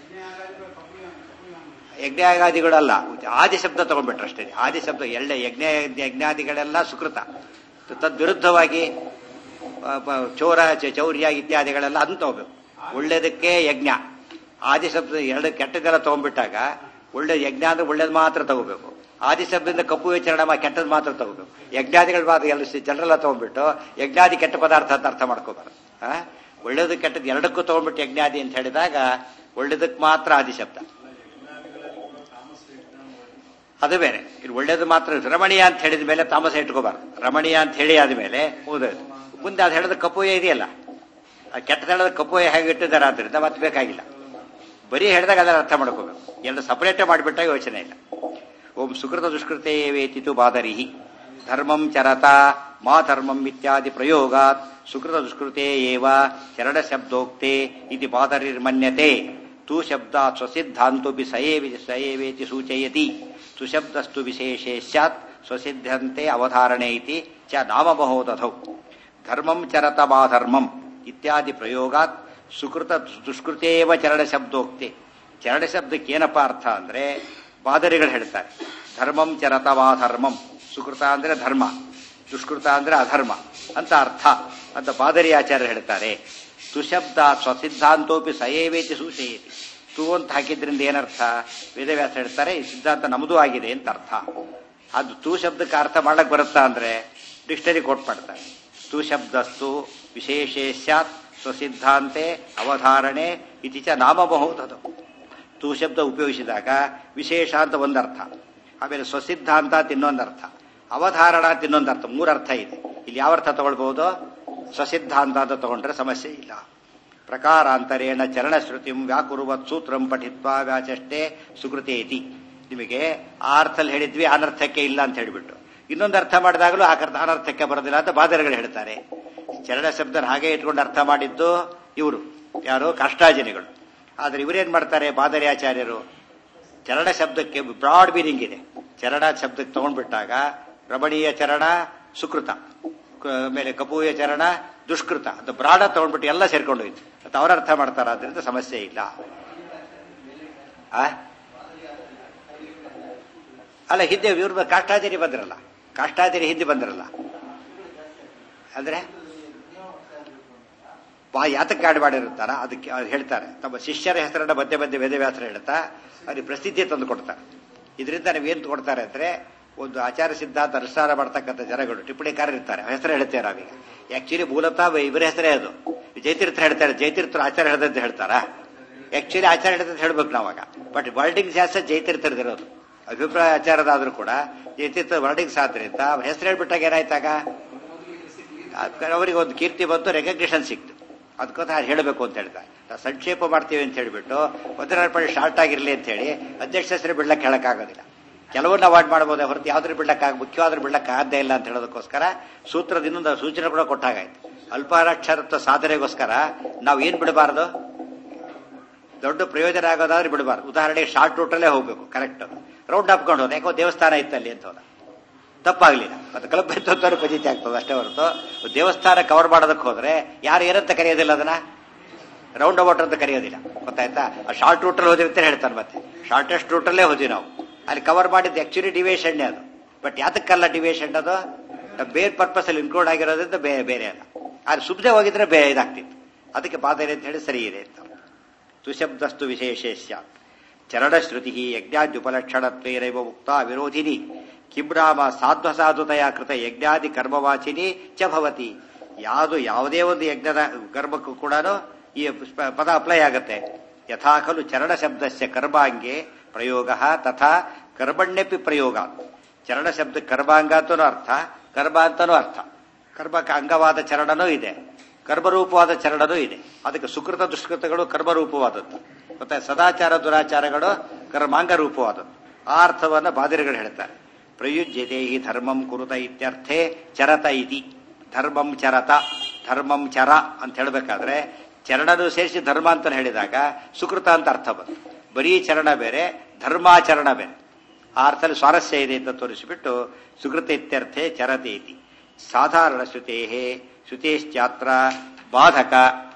ಯಜ್ಞಾಗಾದಿಗಳಲ್ಲ ಆದಿ ಶಬ್ದ ತಗೊಂಡ್ಬಿಟ್ರೆ ಅಷ್ಟೇ ಆದಿ ಶಬ್ದ ಎಳ್ಳೆ ಯಜ್ಞ ಯಜ್ಞಾದಿಗಳೆಲ್ಲ ಸುಕೃತ ತದ್ವಿರುದ್ಧವಾಗಿ ಚೋರ ಚೌರ್ಯ ಇತ್ಯಾದಿಗಳೆಲ್ಲ ಅದನ್ನ ತಗೋಬೇಕು ಒಳ್ಳೇದಕ್ಕೆ ಯಜ್ಞ ಆದಿ ಶಬ್ದ ಎರಡು ಕೆಟ್ಟದೆಲ್ಲ ತಗೊಂಡ್ಬಿಟ್ಟಾಗ ಒಳ್ಳೆ ಯಜ್ಞ ಅಂದ್ರೆ ಒಳ್ಳೇದು ಮಾತ್ರ ತಗೋಬೇಕು ಆದಿ ಶಬ್ದದಿಂದ ಕಪ್ಪು ಚರಣ ಕೆಟ್ಟದ್ ಮಾತ್ರ ತಗೋಬೇಕು ಯಜ್ಞಾದಿಗಳು ಮಾತ್ರ ಎಲ್ಲ ಜನರೆಲ್ಲ ತಗೊಂಡ್ಬಿಟ್ಟು ಯಜ್ಞಾದಿ ಕೆಟ್ಟ ಪದಾರ್ಥ ಅಂತ ಅರ್ಥ ಮಾಡ್ಕೋಬಾರ್ದು ಆ ಒಳ್ಳೇದು ಕೆಟ್ಟದ್ದು ಎರಡಕ್ಕೂ ತಗೊಂಡ್ಬಿಟ್ಟು ಯಜ್ಞಾದಿ ಅಂತ ಹೇಳಿದಾಗ ಒಳ್ಳೇದಕ್ಕೆ ಮಾತ್ರ ಆದಿ ಶಬ್ದ ಅದು ಬೇರೆ ಇದು ಒಳ್ಳೇದು ಮಾತ್ರ ರಮಣೀಯ ಅಂತ ಹೇಳಿದ ಮೇಲೆ ತಾಮಸ ಇಟ್ಕೋಬಾರ್ದು ರಮಣೀಯ ಅಂತ ಹೇಳಿ ಆದ್ಮೇಲೆ ಮುಗಿದೋಯ್ತು ಮುಂದೆ ಅದು ಹೇಳಿದ ಕಪ್ಪುಯ ಇದೆಯಲ್ಲ ಆ ಕೆಟ್ಟ ಹೇಳದ ಕಪ್ಪುಯ ಹೇಗೆ ಇಟ್ಟಿದ್ದಾರೆ ಆದ್ರಿಂದ ಮತ್ತೆ ಬೇಕಾಗಿಲ್ಲ ಬರೀ ಹೇಳಿದಾಗ ಅದನ್ನ ಅರ್ಥ ಮಾಡ್ಕೋಬೇಕು ಎರಡು ಸಪರೇಟೇ ಮಾಡಿಬಿಟ್ಟಾಗ ಯೋಚನೆ ಇಲ್ಲ ಓಂ ಸುಕೃತ ದುಷ್ಕೃತೇ ವೇತಿತು ಬಾದರಿಹಿ ಧರ್ಮಂ ಚರತ ಮಾ ಧರ್ಮಂ ಇತ್ಯಾದಿ ಪ್ರಯೋಗಾತ್ ಸುಕೃತ ದುಷ್ಕೃತೆ ಏವ ಚರಣ ಶಬ್ದೋಕ್ತೆ ಇತಿ ಪಾದರಿರ್ಮನ್ಯತೆ ತು ಶಬ್ದಾತ್ ಸ್ವಸಿದ್ಧಾಂತೋಪಿ ಸಯೇವಿ ಸಯೇವೇತಿ ಸೂಚಯತಿ ಸುಶಬ್ದಸ್ತು ವಿಶೇಷೇ ಸ್ಯಾತ್ ಸ್ವಸಿದ್ಧಂತೆ ಅವಧಾರಣೆ ಇತಿ ಚ ನಾಮಬಹುದಧೌ ಧರ್ಮಂ ಚರತ ಮಾ ಧರ್ಮಂ ಇತ್ಯಾದಿ ಪ್ರಯೋಗಾತ್ ಸುಕೃತ ದುಷ್ಕೃತೇವ ಚರಣ ಶಬ್ದೋಕ್ತೆ ಚರಣ ಶಬ್ದಕ್ಕೆ ಏನಪ್ಪ ಅರ್ಥ ಅಂದ್ರೆ ಬಾದರಿಗಳು ಹೇಳ್ತಾರೆ ಧರ್ಮಂ ಚರತ ಮಾ ಧರ್ಮಂ ಸುಕೃತ ಅಂದ್ರೆ ಧರ್ಮ ದುಷ್ಕೃತ ಅಂದ್ರೆ ಅಧರ್ಮ ಅಂತ ಅರ್ಥ ಅಂತ ಬಾದರಿ ಆಚಾರ್ಯ ಹೇಳ್ತಾರೆ ಸುಶಬ್ದ ಸ್ವಸಿದ್ಧಾಂತೋಪಿ ಸಯೇವೇತಿ ಸೂಚಯತಿ ತು ಅಂತ ಹಾಕಿದ್ರಿಂದ ಏನರ್ಥ ವೇದವ್ಯಾಸ ಹೇಳ್ತಾರೆ ಈ ಸಿದ್ಧಾಂತ ನಮ್ಮದು ಆಗಿದೆ ಅಂತ ಅರ್ಥ ಅದು ತು ಶಬ್ದಕ್ಕೆ ಅರ್ಥ ಮಾಡಕ್ ಬರುತ್ತಾ ಅಂದ್ರೆ ಡಿಕ್ಷನರಿ ಕೋಟ್ ಮಾಡ್ತಾರೆ ತು ಶಬ್ದಸ್ತು ವಿಶೇಷೇ ಸ್ಯಾತ್ ಸ್ವಸಿದ್ಧಾಂತೆ ಅವಧಾರಣೆ ಇತಿ ಚ ನಾಮಬಹುದದು ತು ಶಬ್ದ ಉಪಯೋಗಿಸಿದಾಗ ವಿಶೇಷ ಅಂತ ಒಂದರ್ಥ ಆಮೇಲೆ ಸ್ವಸಿದ್ಧಾಂತ ಅಂತ ಇನ್ನೊಂದರ್ಥ ಅವಧಾರಣ ಅಂತ ಇನ್ನೊಂದರ್ಥ ಮೂರರ್ಥ ಇದೆ ಇಲ್ಲಿ ಯಾವ ಅರ್ಥ ತಗೊಳ್ಬಹುದು ಸ್ವಸಿದ್ಧಾಂತ ಅಂತ ತಗೊಂಡ್ರೆ ಸಮಸ್ಯೆ ಇಲ್ಲ ಪ್ರಕಾರಾಂತರೇಣ ಚರಣಶ್ರುತಿಂ ವ್ಯಾಕುರುವತ್ ಸೂತ್ರಂ ಪಠಿತ್ವಾ ವ್ಯಾಚಷ್ಟೇ ಸುಕೃತಿ ಇತಿ ನಿಮಗೆ ಆ ಅರ್ಥದಲ್ಲಿ ಹೇಳಿದ್ವಿ ಅನರ್ಥಕ್ಕೆ ಇಲ್ಲ ಅಂತ ಹೇಳಿಬಿಟ್ಟು ಇನ್ನೊಂದು ಅರ್ಥ ಮಾಡಿದಾಗಲೂ ಆ ಅರ್ಥ ಅನರ್ಥಕ್ಕೆ ಬರೋದಿಲ್ಲ ಅಂತ ಬಾದರಗಳು ಹೇಳ್ತಾರೆ ಚರಣ ಶಬ್ದ ಹಾಗೆ ಇಟ್ಕೊಂಡು ಅರ್ಥ ಮಾಡಿದ್ದು ಇವರು ಯಾರು ಕಾಷ್ಟಾಜನಿಗಳು ಆದ್ರೆ ಇವರೇನ್ ಮಾಡ್ತಾರೆ ಬಾದರಿ ಆಚಾರ್ಯರು ಚರಣ ಶಬ್ದಕ್ಕೆ ಬ್ರಾಡ್ ಮೀನಿಂಗ್ ಇದೆ ಚರಣ ಶಬ್ದಕ್ಕೆ ತಗೊಂಡ್ಬಿಟ್ಟಾಗ ರಮಣೀಯ ಚರಣ ಸುಕೃತ ಕ- ಆಮೇಲೆ ಕಪೂಯ ಚರಣ ದುಷ್ಕೃತ ಅದು ಬ್ರಾಡ ತಗೊಂಡ್ಬಿಟ್ಟು ಎಲ್ಲ ಸೇರ್ಕೊಂಡು ಹೋಯ್ತು ಅದು ಅವ್ರ ಅರ್ಥ ಮಾಡ್ತಾರ ಅದರಿಂದ ಸಮಸ್ಯೆ ಇಲ್ಲ ಆ? ಅಲ್ಲ ಹಿಂದೆ ಇವ್ರ ಕಾಷ್ಟಾದಿರಿ ಬಂದ್ರಲ್ಲ ಕಾಷ್ಟಾದಿರಿ ಹಿಂದೆ ಬಂದ್ರಲ್ಲ ಅಂದ್ರೆ ಬಾ ಯಾತಕ್ಕೆ ಆಡ್ ಮಾಡಿರುತ್ತಾರ ಅದಕ್ಕೆ ಅವ್ರು ಹೇಳ್ತಾರೆ ತಮ್ಮ ಶಿಷ್ಯರ ಹೆಸರನ್ನ ಮಧ್ಯೆ ಮಧ್ಯೆ ವೇದವ್ಯಾಸರು ಹೇಳ್ತಾ ಅವ್ರಿಗೆ ಪ್ರಸಿದ್ಧಿ ತಂದು ಕೊಡ್ತಾರೆ ಇದರಿಂದ ನಾವೇನು ಕೊಡ್ತಾರೆ ಅಂದ್ರೆ ಒಂದು ಆಚಾರ ಸಿದ್ಧಾಂತ ಅನುಷ್ಠಾನ ಮಾಡ್ತಕ್ಕಂಥ ಜನಗಳು ಟಿಪ್ಪಣಿಕಾರರು ಇರ್ತಾರೆ ಅವ್ರ ಹೆಸರು ಹೇಳ್ತೇವೆ ನಾವೀಗ ಆಕ್ಚುಲಿ ಮೂಲತಃ ಇವರ ಹೆಸರೇ ಅದು ಜಯತೀರ್ಥ ಹೇಳ್ತಾರೆ ಜಯತೀರ್ಥರು ಆಚಾರ ಹೇಳ್ದಂತ ಹೇಳ್ತಾರಾ ಆಕ್ಚುಲಿ ಆಚಾರ ಹೇಳ್ದಂತ ಹೇಳ್ಬೇಕು ನಾವಾಗ ಬಟ್ ವರ್ಡಿಂಗ್ ಶಾಸ್ತ್ರ ಜಯತೀರ್ಥರದಿರೋದು ಅಭಿಪ್ರಾಯ ಆಚಾರದಾದ್ರೂ ಕೂಡ ಜಯತೀರ್ಥ ವರ್ಡಿಂಗ್ಸ್ ಆದ್ರಿಂದ ಅವ್ರ ಹೆಸರು ಹೇಳ್ಬಿಟ್ಟಾಗ ಏನಾಯ್ತಾಗ ಅವರಿಗೆ ಒಂದು ಕೀರ್ತಿ ಬಂತು ರೆಕಗ್ನಿಷನ್ ಸಿಕ್ತು ಅದಕ್ಕೋಸ್ಕರ ಹೇಳಬೇಕು ಅಂತ ಹೇಳ್ತಾರೆ ನಾವು ಸಂಕ್ಷೇಪ ಮಾಡ್ತೀವಿ ಅಂತ ಹೇಳಿಬಿಟ್ಟು ಒಂದೆರಡು ಪಡಿ ಶಾರ್ಟ್ ಆಗಿರಲಿ ಅಂತ ಹೇಳಿ ಅಧ್ಯಕ್ಷ ಹೆಸರು ಬಿಡ್ಲಕ್ಕೆ ಹೇಳಕ್ಕಾಗೋದಿಲ್ಲ ಕೆಲವನ್ನ ಅವಾಯ್ಡ್ ಮಾಡಬಹುದೇ ಹೊರತು ಯಾವ್ದ್ರ ಬಿಡ್ಲಕ್ಕಾಗ ಮುಖ್ಯವಾದ್ರ ಬಿಡ್ಲಕ್ಕೆ ಆಗದೇ ಇಲ್ಲ ಅಂತ ಹೇಳೋದಕ್ಕೋಸ್ಕರ ಸೂತ್ರದ ಇನ್ನೊಂದು ಸೂಚನೆ ಕೂಡ ಕೊಟ್ಟಾಗಾಯ್ತು ಅಲ್ಪಾರಕ್ಷರತ್ವ ಸಾಧನೆಗೋಸ್ಕರ ನಾವು ಏನ್ ಬಿಡಬಾರದು ದೊಡ್ಡ ಪ್ರಯೋಜನ ಆಗೋದಾದ್ರೆ ಬಿಡಬಾರ್ದು ಉದಾಹರಣೆಗೆ ಶಾರ್ಟ್ ರೂಟಲ್ಲೇ ಹೋಗ್ಬೇಕು ಕರೆಕ್ಟ್ ರೌಂಡ್ ಹಾಪ್ಕೊಂಡು ಹೋದ ಯಾಕೋ ದೇವಸ್ಥಾನ ಇತ್ತಲ್ಲಿ ಅಂತ ಹೋದ ತಪ್ಪಾಗ್ಲಿಲ್ಲ ಮತ್ತೆ ಕ್ಲಬ್ ಎತ್ತೋರು ಪಜಿತಿ ಆಗ್ತದೆ ಅಷ್ಟೇ ಹೊರತು ದೇವಸ್ಥಾನ ಕವರ್ ಮಾಡೋದಕ್ಕೆ ಹೋದ್ರೆ ಯಾರು ಏನಂತ ಕರೆಯೋದಿಲ್ಲ ಅದನ್ನ ರೌಂಡ್ ಅಬೌಟ್ ಅಂತ ಕರೆಯೋದಿಲ್ಲ ಗೊತ್ತಾಯ್ತಾ ಶಾರ್ಟ್ ರೂಟಲ್ಲಿ ಹೋದಿವಿ ಅಂತ ಹೇಳ್ತಾರೆ ಮತ್ತೆ ಶಾರ್ಟೆಸ್ಟ್ ರೂಟಲ್ಲೇ ಹೋದ್ವಿ ನಾವು ಅಲ್ಲಿ ಕವರ್ ಮಾಡಿದ್ದು ಆಕ್ಚುಲಿ ಡಿವೇಶನ್ ಅದು ಬಟ್ ಯಾತಕ್ಕಲ್ಲ ಡಿವೇಶನ್ ಅದು ಬೇರೆ ಪರ್ಪಸ್ ಅಲ್ಲಿ ಇನ್ಕ್ಲೂಡ್ ಆಗಿರೋದ್ರಿಂದ ಬೇರೆ ಬೇರೆ ಅಲ್ಲ ಆದ್ರೆ ಸುಮ್ಮನೆ ಹೋಗಿದ್ರೆ ಬೇರೆ ಇದಾಗ್ತಿತ್ತು ಅದಕ್ಕೆ ಬಾಧನೆ ಅಂತ ಹೇಳಿ ಸರಿ ಇದೆ ಅಂತ ತುಶಬ್ದಸ್ತು ವಿಶೇಷ ಚರಣಶ್ರುತಿ ಯಜ್ಞಾದ್ಯುಪಲಕ್ಷಣತ್ವೇನೈವ ಮುಕ್ತ ವಿರೋಧಿನಿ ಕಿಬ್ರಾಮ ಸಾಧ್ವ ಸಾಧುತೆಯ ಕೃತ ಯಜ್ಞಾದಿ ಕರ್ಮವಾಚಿನಿ ಚ ಭವತಿ ಯಾವುದು ಯಾವುದೇ ಒಂದು ಯಜ್ಞದ ಕರ್ಮಕ್ಕೂ ಕೂಡ ಈ ಸ್ಪ- ಪದ ಅಪ್ಲೈ ಆಗುತ್ತೆ ಯಥಾ ಖಲು ಚರಣ ಶಬ್ದಸ್ಯ ಕರ್ಮಾಂಗೆ ಪ್ರಯೋಗ ತಥಾ ಕರ್ಮಣ್ಯಪಿ ಪ್ರಯೋಗ ಚರಣ ಶಬ್ದ ಕರ್ಮಾಂಗ ಅಂತನೂ ಅರ್ಥ ಕರ್ಮ ಅಂತನೂ ಅರ್ಥ ಕರ್ಮಕ್ಕೆ ಅಂಗವಾದ ಚರಣನೂ ಇದೆ ಕರ್ಮರೂಪವಾದ ಚರಣನೂ ಇದೆ ಅದಕ್ಕೆ ಸುಕೃತ ದುಷ್ಕೃತಗಳು ಕರ್ಮರೂಪವಾದದ್ದು ಮತ್ತೆ ಸದಾಚಾರ ದುರಾಚಾರಗಳು ಕರ್ಮಾಂಗ ರೂಪವಾದದ್ದು ಆ ಅರ್ಥವನ್ನ ಬಾದಿರಿಗಳು ಹೇಳ್ತಾರೆ ಪ್ರಯುಜ್ಯತೆ ಹಿ ಧರ್ಮಂ ಕುರುತ ಇತ್ಯರ್ಥೆ ಚರತ ಇತಿ ಧರ್ಮಂ ಚರತ ಧರ್ಮಂ ಚರ ಅಂತ ಹೇಳಬೇಕಾದ್ರೆ ಚರಣನು ಸೇರಿಸಿ ಧರ್ಮ ಅಂತ ಹೇಳಿದಾಗ ಸುಕೃತ ಅಂತ ಅರ್ಥ ಬಂತು ಬರೀ ಚರಣ ಬೇರೆ ಧರ್ಮಾಚರಣ ಬೇರೆ ಆ ಅರ್ಥದಲ್ಲಿ ಸ್ವಾರಸ್ಯ ಇದೆ ಅಂತ ತೋರಿಸಿಬಿಟ್ಟು ಸುಕೃತ ಇತ್ಯರ್ಥೆ ಚರತೆ ಇತಿ ಸಾಧಾರಣ ಶ್ರುತೇ ಶ್ರುತೇಶ್ಚಾತ್ರ ಬಾಧಕ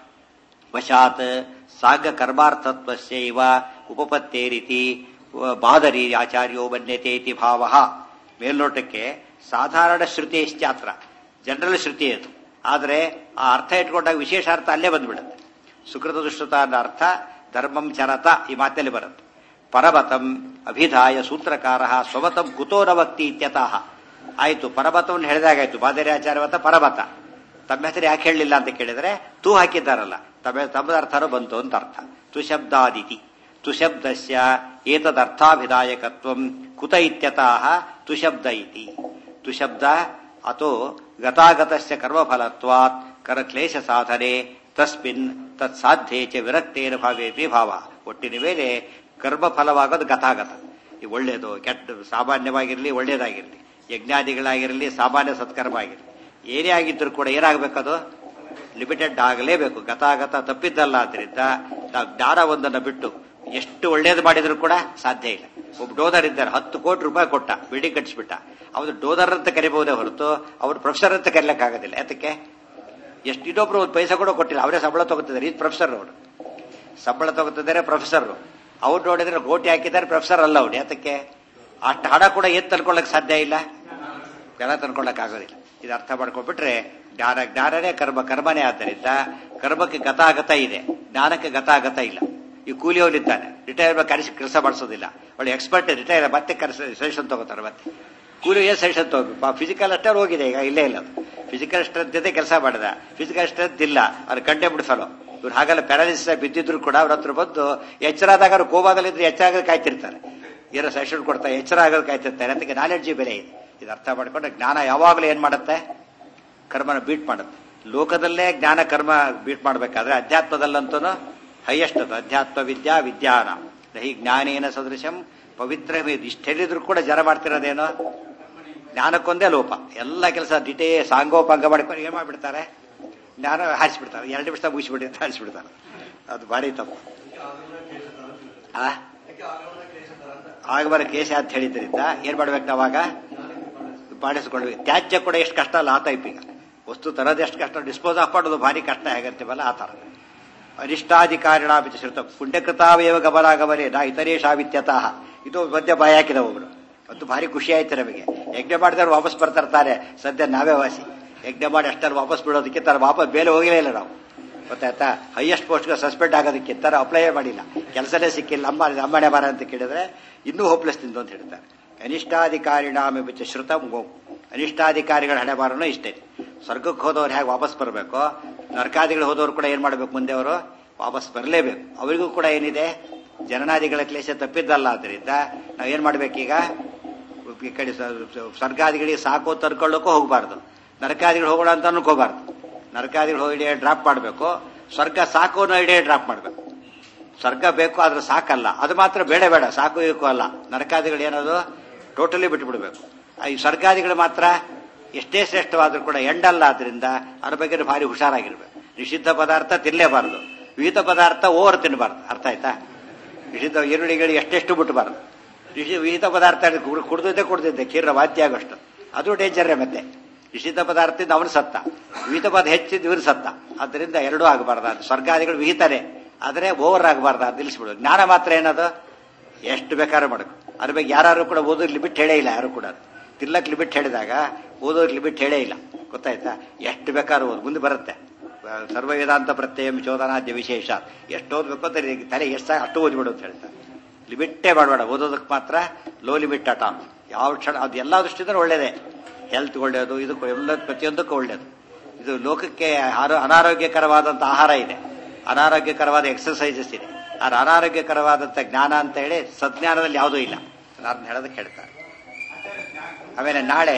ವಶಾತ್ ಸಾಗ ಕರ್ಮಾರ್ಥತ್ವಸ್ಯೈವ ಉಪಪತ್ತೇರಿತಿ ಬಾದರಿ ಆಚಾರ್ಯೋ ಮನ್ಯತೆ ಇತಿ ಭಾವ ಮೇಲ್ನೋಟಕ್ಕೆ ಸಾಧಾರಣ ಶ್ರುತೇಶ್ಚಾತ್ರ ಜನರಲ್ ಶ್ರುತಿ ಅದು ಆದರೆ ಆ ಅರ್ಥ ಇಟ್ಕೊಂಡಾಗ ವಿಶೇಷ ಅರ್ಥ ಅಲ್ಲೇ ಬಂದ್ಬಿಡುತ್ತೆ ಸುಕೃತ ದುಷ್ಟತ ಅನ್ನೋ ಅರ್ಥ ಧರ್ಮಂ ಚರತ ಈ ಮಾತಲ್ಲಿ ಬರುತ್ತೆ ಪರಮತಂ ಅಭಿಧಾಯ ಸೂತ್ರಕಾರ ಸ್ವಮತಂ ಕುತೋ ನ ವಕ್ತಿ ಇತ್ಯತಃ ಆಯ್ತು ಪರಮತವನ್ನು ಹೇಳಿದಾಗಾಯ್ತು ಬಾದರಿ ಆಚಾರ್ಯವತ ಪರಮತ ತಮ್ಮ ಹೆಸರು ಯಾಕೆ ಹೇಳಲಿಲ್ಲ ಅಂತ ಕೇಳಿದ್ರೆ ತೂ ಹಾಕಿದ್ದಾರಲ್ಲ ತಮ್ಮ ತಮ್ಮದ ಅರ್ಥನೂ ಬಂತು ಅಂತ ಅರ್ಥ ತುಶಬ್ದಾದಿತಿ ತುಶಬ್ದಸ್ಯ ಏತದರ್ಥಾಭಿದಾಯಕತ್ವ ಕುತ ಇತ್ಯತಃ ತುಶಬ್ದ ಇತಿ ತುಶಬ್ದ ಅಥೋ ಗತಾಗತಸ್ಯ ಕರ್ಮಫಲತ್ವಾತ್ ಕರ ಕ್ಲೇಶ ಸಾಧನೆ ತಸ್ಮಿನ್ ತತ್ ಸಾಧ್ಯೆ ಚ ವಿರಕ್ತೇನ ಭಾವೇತಿ ಭಾವ ಒಟ್ಟಿನ ಮೇಲೆ ಕರ್ಮ ಫಲವಾಗೋದು ಗತಾಗತ ಈ ಒಳ್ಳೇದು ಕೆಟ್ಟ ಸಾಮಾನ್ಯವಾಗಿರಲಿ ಒಳ್ಳೇದಾಗಿರಲಿ ಯಜ್ಞಾದಿಗಳಾಗಿರಲಿ ಸಾಮಾನ್ಯ ಸತ್ಕರ್ಮ ಆಗಿರಲಿ ಏನೇ ಆಗಿದ್ದರೂ ಕೂಡ ಏನಾಗಬೇಕದು ಲಿಮಿಟೆಡ್ ಆಗಲೇಬೇಕು ಗತಾಗತ ತಪ್ಪಿದ್ದಲ್ಲ ಆದ್ದರಿಂದ ನಾವು ಜ್ಞಾನ ಒಂದನ್ನು ಬಿಟ್ಟು ಎಷ್ಟು ಒಳ್ಳೇದು ಮಾಡಿದ್ರು ಕೂಡ ಸಾಧ್ಯ ಇಲ್ಲ ಒಬ್ಬ ಡೋದರ್ ಇದ್ದಾರೆ ಹತ್ತು ಕೋಟಿ ರೂಪಾಯಿ ಕೊಟ್ಟ ಬಿಲ್ಡಿಂಗ್ ಕಟ್ಟಿಸ್ಬಿಟ್ಟ ಅವನು ಡೋದರ್ ಅಂತ ಕರಿಬಹುದೇ ಹೊರತು ಅವ್ರು ಪ್ರೊಫೆಸರ್ ಅಂತ ಕರೀಲಿಕ್ಕಾಗೋದಿಲ್ಲ ಯಾತಕ್ಕೆ ಎಷ್ಟು ಇನ್ನೊಬ್ರು ಒಂದು ಪೈಸೆ ಕೂಡ ಕೊಟ್ಟಿಲ್ಲ ಅವರೇ ಸಂಬಳ ತಗೋತಿದ್ದಾರೆ ಇದು ಪ್ರೊಫೆಸರ್ ಅವರು ಸಂಬಳ ತಗೋತಿದ್ದಾರೆ ಪ್ರೊಫೆಸರ್ ಅವ್ರು ನೋಡಿದ್ರೆ ಕೋಟಿ ಹಾಕಿದ್ದಾರೆ ಪ್ರೊಫೆಸರ್ ಅಲ್ಲ ಅವ್ರು ಯಾತಕ್ಕೆ ಅಷ್ಟು ಹಣ ಕೂಡ ಏನ್ ತಂದ್ಕೊಳ್ಳಕ್ ಸಾಧ್ಯ ಇಲ್ಲ ಜನ ತಂದ್ಕೊಳ್ಳಕ್ ಆಗೋದಿಲ್ಲ ಇದು ಅರ್ಥ ಮಾಡ್ಕೊಂಡ್ಬಿಟ್ರೆ ಜ್ಞಾನ ಜ್ಞಾನನೇ ಕರ್ಮ ಕರ್ಮನೇ ಆದ್ದರಿಂದ ಕರ್ಮಕ್ಕೆ ಗತಾಗತ ಇದೆ ಜ್ಞಾನಕ್ಕೆ ಗತಾಗತ ಇಲ್ಲ ಈ ಕೂಲಿಯವನಿದ್ದಾನೆ ರಿಟೈರ್ ಕರೆಸಿ ಕೆಲಸ ಮಾಡಿಸೋದಿಲ್ಲ ಒಳ್ಳೆ ಎಕ್ಸ್ಪರ್ಟ್ ರಿಟೈರ್ ಮತ್ತೆ ಕರೆಸಿ ಸಜೆಷನ್ ತಗೋತಾರೆ ಮತ್ತೆ ಕೂಲಿ ಏನ್ ಸಜೆಷನ್ ತಗೋಬೇಕು ಫಿಸಿಕಲ್ ಅಷ್ಟೇ ಹೋಗಿದೆ ಈಗ ಇಲ್ಲೇ ಇಲ್ಲ ಫಿಸಿಕಲ್ ಸ್ಟ್ರೆಂತ್ ಇದೆ ಕೆಲಸ ಮಾಡಿದ ಫಿಸಿಕಲ್ ಸ್ಟ್ರೆಂತ್ ಇಲ್ಲ ಅವ್ರು ಕಂಡೆ ಬಿಡ್ಸಲ್ಲ ಇವ್ರು ಹಾಗೆಲ್ಲ ಪ್ಯಾರಾಲಿಸಿಸ್ ಬಿದ್ದಿದ್ರು ಕೂಡ ಅವ್ರ ಹತ್ರ ಬಂದು ಎಚ್ಚರ ಆದಾಗ ಅವ್ರು ಕೋಮಾದಲ್ಲಿದ್ರೆ ಎಚ್ಚರ ಆಗೋದು ಕಾಯ್ತಿರ್ತಾರೆ ಏನೋ ಸಜೆಷನ್ ಕೊಡ್ತಾರೆ ಎಚ್ಚರ ಆಗೋದು ಕಾಯ್ತಿರ್ತಾರೆ ಅದಕ್ಕೆ ನಾಲೆಡ್ಜಿ ಬೆಲೆ ಇದೆ ಇದು ಅರ್ಥ ಮಾಡ್ಕೊಂಡು ಜ್ಞಾನ ಯಾವಾಗಲೂ ಏನ್ ಮಾಡುತ್ತೆ ಕರ್ಮನ ಬೀಟ್ ಮಾಡುತ್ತೆ ಲೋಕದಲ್ಲೇ ಜ್ಞಾನ ಕರ್ಮ ಬೀಟ್ ಮಾಡಬೇಕಾದ್ರೆ ಅಧ್ಯಾತ್ಮದಲ್ಲಂತೂ ಹೈಯೆಸ್ಟ್ ಅದು ಅಧ್ಯಾತ್ಮ ವಿದ್ಯಾ ವಿದ್ಯಾನ ಹಿ ಜ್ಞಾನೇನ ಸದೃಶಂ ಪವಿತ್ರ ಇಷ್ಟು ಹೇಳಿದ್ರು ಕೂಡ ಜನ ಮಾಡ್ತಿರೋದೇನೋ ಜ್ಞಾನಕ್ಕೊಂದೇ ಲೋಪ ಎಲ್ಲ ಕೆಲಸ ಡಿಟೇ ಸಾಂಗೋಪಾಂಗ ಮಾಡ್ಕೊಂಡು ಏನ್ ಮಾಡ್ಬಿಡ್ತಾರೆ ಜ್ಞಾನ ಹಾರಿಸ್ಬಿಡ್ತಾರೆ ಎರಡು ನಿಮಿಷ ಮುಗಿಸ್ಬಿಟ್ಟು ಹಾರಿಸ್ಬಿಡ್ತಾರೆ ಅದು ಭಾರಿ ತಪ್ಪು ಆ ಆಗಬಾರ ಕೇಶ ಅಂತ ಹೇಳಿದ್ರಿಂದ ಏನ್ ಮಾಡ್ಬೇಕು ನಾವಾಗ ಮಾಡಿಸ್ಕೊಳ್ಬೇಕು ತ್ಯಾಜ್ಯ ಕೂಡ ಎಷ್ಟು ಕಷ್ಟ ಅಲ್ಲ ಆ ಟೈಪ್ ಈಗ ವಸ್ತು ತರೋದು ಎಷ್ಟು ಕಷ್ಟ ಡಿಸ್ಪೋಸ್ ಆಫ್ ಮಾಡೋದು ಭಾರಿ ಕಷ್ಟ ಹೇಗಿರ್ತೀವಲ್ಲ ಆ ತರ ಅನಿಷ್ಟಾಧಿಕಾರಿಣಾಪಿತ ಶ್ರುತ ಪುಣ್ಯಕೃತಾವೇವ ಗಮನಾಗಮನೆ ನಾ ಇತರೇಶಾವಿತ್ಯತಃ ಇದು ಮಧ್ಯ ಬಾಯಿ ಹಾಕಿದ ಒಬ್ರು ಮತ್ತು ಭಾರಿ ಖುಷಿ ಆಯ್ತು ನಮಗೆ ಯಜ್ಞ ಮಾಡಿದವ್ರು ವಾಪಸ್ ಬರ್ತಿರ್ತಾರೆ ಸದ್ಯ ನಾವೇ ವಾಸಿ ಯಜ್ಞ ಮಾಡಿ ಅಷ್ಟಲ್ಲಿ ವಾಪಸ್ ಬಿಡೋದಕ್ಕೆ ತರ ವಾಪಸ್ ಬೇರೆ ಹೋಗಲೇ ಇಲ್ಲ ನಾವು ಗೊತ್ತಾಯ್ತಾ ಹೈಯೆಸ್ಟ್ ಪೋಸ್ಟ್ಗೆ ಸಸ್ಪೆಂಡ್ ಆಗೋದಕ್ಕೆ ತರ ಅಪ್ಲೈ ಮಾಡಿಲ್ಲ ಕೆಲಸನೇ ಸಿಕ್ಕಿಲ್ಲ ಅಮ್ಮ ಅಮ್ಮನೆ ಬಾರ ಅಂತ ಕೇಳಿದ್ರೆ ಇನ್ನೂ ಹೋಪ್ಲೆಸ್ ತಿಂದು ಅಂತ ಹೇಳ್ತಾರೆ ಅನಿಷ್ಟಾಧಿಕಾರಿಣಾಮಿ ಬಿಚ್ಚ ಶ್ರುತ ಅನಿಷ್ಟಾಧಿಕಾರಿಗಳ ಹಣೆ ಬಾರನೂ ಇಷ್ಟೇ ಸ್ವರ್ಗಕ್ಕೆ ಹೋದವ್ರು ಹೇಗೆ ವಾಪಸ್ ಬರಬೇಕು ನರಕಾದಿಗಳು ಹೋದವ್ರು ಕೂಡ ಏನ್ ಮಾಡ್ಬೇಕು ಮುಂದೆ ಅವರು ವಾಪಸ್ ಬರಲೇಬೇಕು ಅವರಿಗೂ ಕೂಡ ಏನಿದೆ ಜನನಾದಿಗಳ ಕ್ಲೇಶ ತಪ್ಪಿದ್ದಲ್ಲ ಆದ್ದರಿಂದ ನಾವೇನ್ ಮಾಡ್ಬೇಕೀಗ ಈ ಕಡೆ ಸ್ವರ್ಗಾದಿಗಳಿಗೆ ಸಾಕು ತರ್ಕೊಳ್ಳೋಕ್ಕೂ ಹೋಗಬಾರ್ದು ನರಕಾದಿಗಳು ಹೋಗೋಣ ಅಂತ ಅನ್ಕೋಬಾರ್ದು ನರಕಾದಿಗಳು ಹೋಗಿ ಡ್ರಾಪ್ ಮಾಡಬೇಕು ಸ್ವರ್ಗ ಸಾಕು ಅನ್ನೋ ಐಡಿಯಾ ಡ್ರಾಪ್ ಮಾಡಬೇಕು ಸ್ವರ್ಗ ಬೇಕು ಆದ್ರೆ ಸಾಕಲ್ಲ ಅದು ಮಾತ್ರ ಬೇಡ ಬೇಡ ಸಾಕು ಬೇಕು ಅಲ್ಲ ನರಕಾದಿಗಳು ಏನದು ಟೋಟಲಿ ಬಿಟ್ಬಿಡ್ಬೇಕು ಈ ಸ್ವರ್ಗಾದಿಗಳು ಮಾತ್ರ ಎಷ್ಟೇ ಶ್ರೇಷ್ಠವಾದ್ರೂ ಕೂಡ ಎಂಡಲ್ಲ ಆದ್ರಿಂದ ಅದ್ರ ಬಗ್ಗೆ ಭಾರಿ ಹುಷಾರಾಗಿರ್ಬೇಕು ನಿಷಿದ್ಧ ಪದಾರ್ಥ ತಿನ್ನಲೇಬಾರದು ವಿಹಿತ ಪದಾರ್ಥ ಓವರ್ ತಿನ್ನಬಾರ್ದು ಅರ್ಥ ಆಯ್ತಾ ನಿಷಿದ್ಧ ಈರುಳ್ಳಿಗಳು ಎಷ್ಟೆಷ್ಟು ಬಿಟ್ಟಬಾರ್ದು ನಿಷಿ ವಿಹಿತ ಪದಾರ್ಥ ಕುಡ್ದಿದ್ದೆ ಕುಡ್ದಿದ್ದೆ ಕೀರ್ರ ವಾದ್ಯ ಆಗೋಷ್ಟು ಅದು ಡೇಂಜರೇ ಮತ್ತೆ ನಿಷಿದ್ಧ ಪದಾರ್ಥದಿಂದ ಅವನು ಸತ್ತ ವಿಹಿತ ಪದ ಹೆಚ್ಚಿದ್ದು ಇವನು ಸತ್ತ ಅದರಿಂದ ಎರಡೂ ಆಗಬಾರ್ದು ಅದು ಸ್ವರ್ಗಾದಿಗಳು ವಿಹಿತನೇ ಆದರೆ ಓವರ್ ಆಗಬಾರ್ದು ಅದು ನಿಲ್ಲಿಸ್ಬಿಡು ಜ್ಞಾನ ಮಾತ್ರ ಏನದು ಎಷ್ಟು ಬೇಕಾದ್ರೂ ಮಾಡಬೇಕು ಅದ್ರ ಬಗ್ಗೆ ಯಾರು ಕೂಡ ಓದೋದ್ ಲಿಮಿಟ್ ಹೇಳೇ ಇಲ್ಲ ಯಾರು ಕೂಡ ತಿರ್ಲಕ್ ಲಿಮಿಟ್ ಹೇಳಿದಾಗ ಓದೋದ್ ಲಿಮಿಟ್ ಹೇಳೇ ಇಲ್ಲ ಗೊತ್ತಾಯ್ತಾ ಎಷ್ಟು ಬೇಕಾದ್ರೂ ಓದು ಮುಂದೆ ಬರುತ್ತೆ ಸರ್ವ ವೇದಾಂತ ಪ್ರತ್ಯಯ ಚೋದನಾದ್ಯ ವಿಶೇಷ ಎಷ್ಟು ಓದ್ಬೇಕು ಅಂತ ತಲೆ ಎಷ್ಟು ಅಷ್ಟು ಓದ್ಬಿಡು ಅಂತ ಹೇಳ್ತಾರೆ ಲಿಮಿಟ್ಟೇ ಮಾಡಬೇಡ ಓದೋದಕ್ಕೆ ಮಾತ್ರ ಲೋ ಲಿಮಿಟ್ ಅಟ ಯಾವ ಕ್ಷಣ ಅದು ಎಲ್ಲ ದೃಷ್ಟಿಯಿಂದ ಒಳ್ಳೇದೇ ಹೆಲ್ತ್ ಒಳ್ಳೆಯದು ಇದಕ್ಕೂ ಎಲ್ಲ ಪ್ರತಿಯೊಂದಕ್ಕೂ ಒಳ್ಳೆಯದು ಇದು ಲೋಕಕ್ಕೆ ಅನಾರೋಗ್ಯಕರವಾದಂಥ ಆಹಾರ ಇದೆ ಅನಾರೋಗ್ಯಕರವಾದ ಎಕ್ಸರ್ಸೈಸಸ್ ಇದೆ ಆದ್ರೆ ಅನಾರೋಗ್ಯಕರವಾದಂಥ ಜ್ಞಾನ ಅಂತ ಹೇಳಿ ಸಜ್ಞಾನದಲ್ಲಿ ಯಾವುದೂ ಇಲ್ಲ ಅದನ್ನ ಹೇಳೋದಕ್ಕೆ ಹೇಳ್ತಾರೆ ಆಮೇಲೆ ನಾಳೆ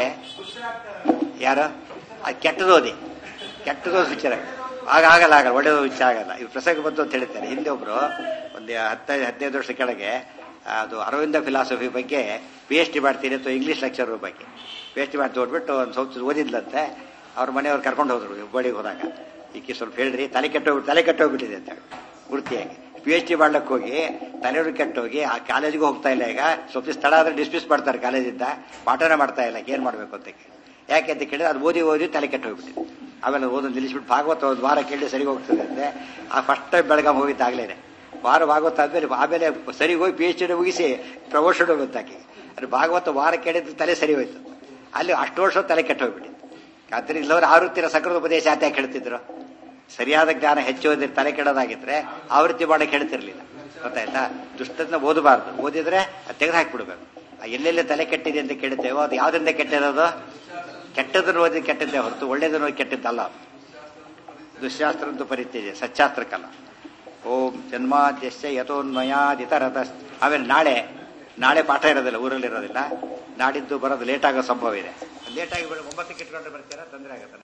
ಯಾರು ಅದು ಕೆಟ್ಟದೋದಿ ಕೆಟ್ಟದೋದು ವಿಚಾರ ಆಗ ಆಗಲ್ಲ ಆಗಲ್ಲ ಒಳ್ಳೆಯದು ವಿಚಾರ ಆಗಲ್ಲ ಇವು ಪ್ರಸಂಗ ಬಂತು ಅಂತ ಹೇಳ್ತಾರೆ ಹಿಂದೆ ಒಬ್ರು ಒಂದು ಹತ್ತೈದು ಹದಿನೈದು ವರ್ಷ ಕೆಳಗೆ ಅದು ಅರವಿಂದ ಫಿಲಾಸಫಿ ಬಗ್ಗೆ ಪಿ ಎಚ್ ಡಿ ಮಾಡ್ತೀನಿ ಅಥವಾ ಇಂಗ್ಲೀಷ್ ಲೆಕ್ಚರ್ ಬಗ್ಗೆ ಪಿ ಎಚ್ ಡಿ ಮಾಡಿ ತೋಡ್ಬಿಟ್ಟು ಒಂದು ಸ್ವಲ್ಪ ಓದಿದ್ಲಂತೆ ಅವ್ರ ಮನೆಯವ್ರು ಕರ್ಕೊಂಡು ಹೋದ್ರು ಹುಬ್ಬಳ್ಳಿಗೆ ಹೋದಾಗ ಈಕೆ ಸ್ವಲ್ಪ ಹೇಳ್ರಿ ತಲೆ ಕೆಟ್ಟೋಗ್ಬಿಟ್ಟು ತಲೆ ಕೆಟ್ಟೋಗ್ಬಿಟ್ಟಿದೆ ಅಂತ ಹೇಳಿ ಗುರ್ತಿಯಾಗಿ ಪಿ ಎಚ್ ಡಿ ಮಾಡ್ಲಿಕ್ಕೆ ಹೋಗಿ ತಲೆಯವರು ಕೆಟ್ಟೋಗಿ ಆ ಕಾಲೇಜಿಗೂ ಹೋಗ್ತಾ ಇಲ್ಲ ಈಗ ಸ್ವಲ್ಪ ಸ್ಥಳ ಆದ್ರೆ ಡಿಸ್ಮಿಸ್ ಮಾಡ್ತಾರೆ ಕಾಲೇಜಿಂದ ಪಾಠನೇ ಮಾಡ್ತಾ ಇಲ್ಲ ಏನ್ ಮಾಡ್ಬೇಕು ಅಂತ ಕೇಳಿ ಯಾಕೆ ಅಂತ ಕೇಳಿದ್ರೆ ಅದು ಓದಿ ಓದಿ ತಲೆ ಕೆಟ್ಟು ಹೋಗ್ಬಿಟ್ಟಿದೆ ಆಮೇಲೆ ಓದೊಂದು ನಿಲ್ಲಿಸ್ಬಿಟ್ಟು ಭಾಗವತ ಒಂದು ವಾರ ಕೇಳಿ ಸರಿ ಹೋಗ್ತದೆ ಅಂದ್ರೆ ಆ ಫಸ್ಟ್ ಟೈಮ್ ಬೆಳಗಾಂ ಹೋಗಿದ್ದಾಗಲೇನೆ ವಾರ ಭಾಗವತ ಆದ್ಮೇಲೆ ಆಮೇಲೆ ಸರಿ ಹೋಗಿ ಪಿ ಎಚ್ ಡಿ ಮುಗಿಸಿ ಪ್ರಮೋಷನ್ ಹೋಗುತ್ತಾಕಿ ಅದು ಭಾಗವತ ವಾರ ಕೇಳಿದ್ರೆ ತಲೆ ಸರಿ ಹೋಯ್ತು ಅಲ್ಲಿ ಅಷ್ಟು ವರ್ಷ ತಲೆ ಕೆಟ್ಟು ಹೋಗ್ಬಿಟ್ಟಿತ್ತು ಆದ್ರೆ ಇಲ್ಲವರು ಆವೃತ್ತಿನ ಸಕೃತ ಉಪದೇಶ ಅಂತ ಹೇಳ್ತಿದ್ರು ಸರಿಯಾದ ಜ್ಞಾನ ಹೆಚ್ಚು ಓದಿದ್ರೆ ತಲೆ ಕೆಡೋದಾಗಿದ್ರೆ ಆವೃತ್ತಿ ಮಾಡಕ್ಕೆ ಹೇಳ್ತಿರ್ಲಿಲ್ಲ ಗೊತ್ತಾಯ್ತಾ ದುಷ್ಟದನ್ನ ಓದಬಾರ್ದು ಓದಿದ್ರೆ ಅದು ತೆಗೆದು ಹಾಕ್ಬಿಡ್ಬೇಕು ಎಲ್ಲೆಲ್ಲಿ ತಲೆ ಕೆಟ್ಟಿದೆ ಅಂತ ಕೇಳುತ್ತೇವೋ ಅದು ಯಾವ್ದ್ರಿಂದ ಕೆಟ್ಟಿರೋದು ಕೆಟ್ಟದನ್ನು ಓದಿ ಕೆಟ್ಟದ್ದೇ ಹೊರತು ಒಳ್ಳೇದನ್ನು ಓದಿ ಕೆಟ್ಟದ್ದಲ್ಲ ದುಶ್ಶಾಸ್ತ್ರ ಅಂತೂ ಪರಿತ್ಯಜೆ ಸಚ್ಚಾಸ್ತ್ರಕ್ಕಲ್ಲ ಓಂ ಜನ್ಮಾದ್ಯಶ್ಚ ಯಥೋನ್ಮಯಾದಿತರತ ಆಮೇಲೆ ನಾಳೆ ನಾಳೆ ಪಾಠ ಇರೋದಿಲ್ಲ ಊರಲ್ಲಿ ಇರೋದಿಲ್ಲ ನಾಡಿದ್ದು ಬರೋದು ಲೇಟ್ ಆಗೋ ಸಂಭವ ಇದೆ ಲೇಟ್ ಆಗಿ ಒಂಬತ್ತಕ್ಕೆ ಇಟ್ಕೊಂಡ್ರೆ ಬರ್ತೀರಾ ತೊಂದರೆ ಆಗುತ್ತೆ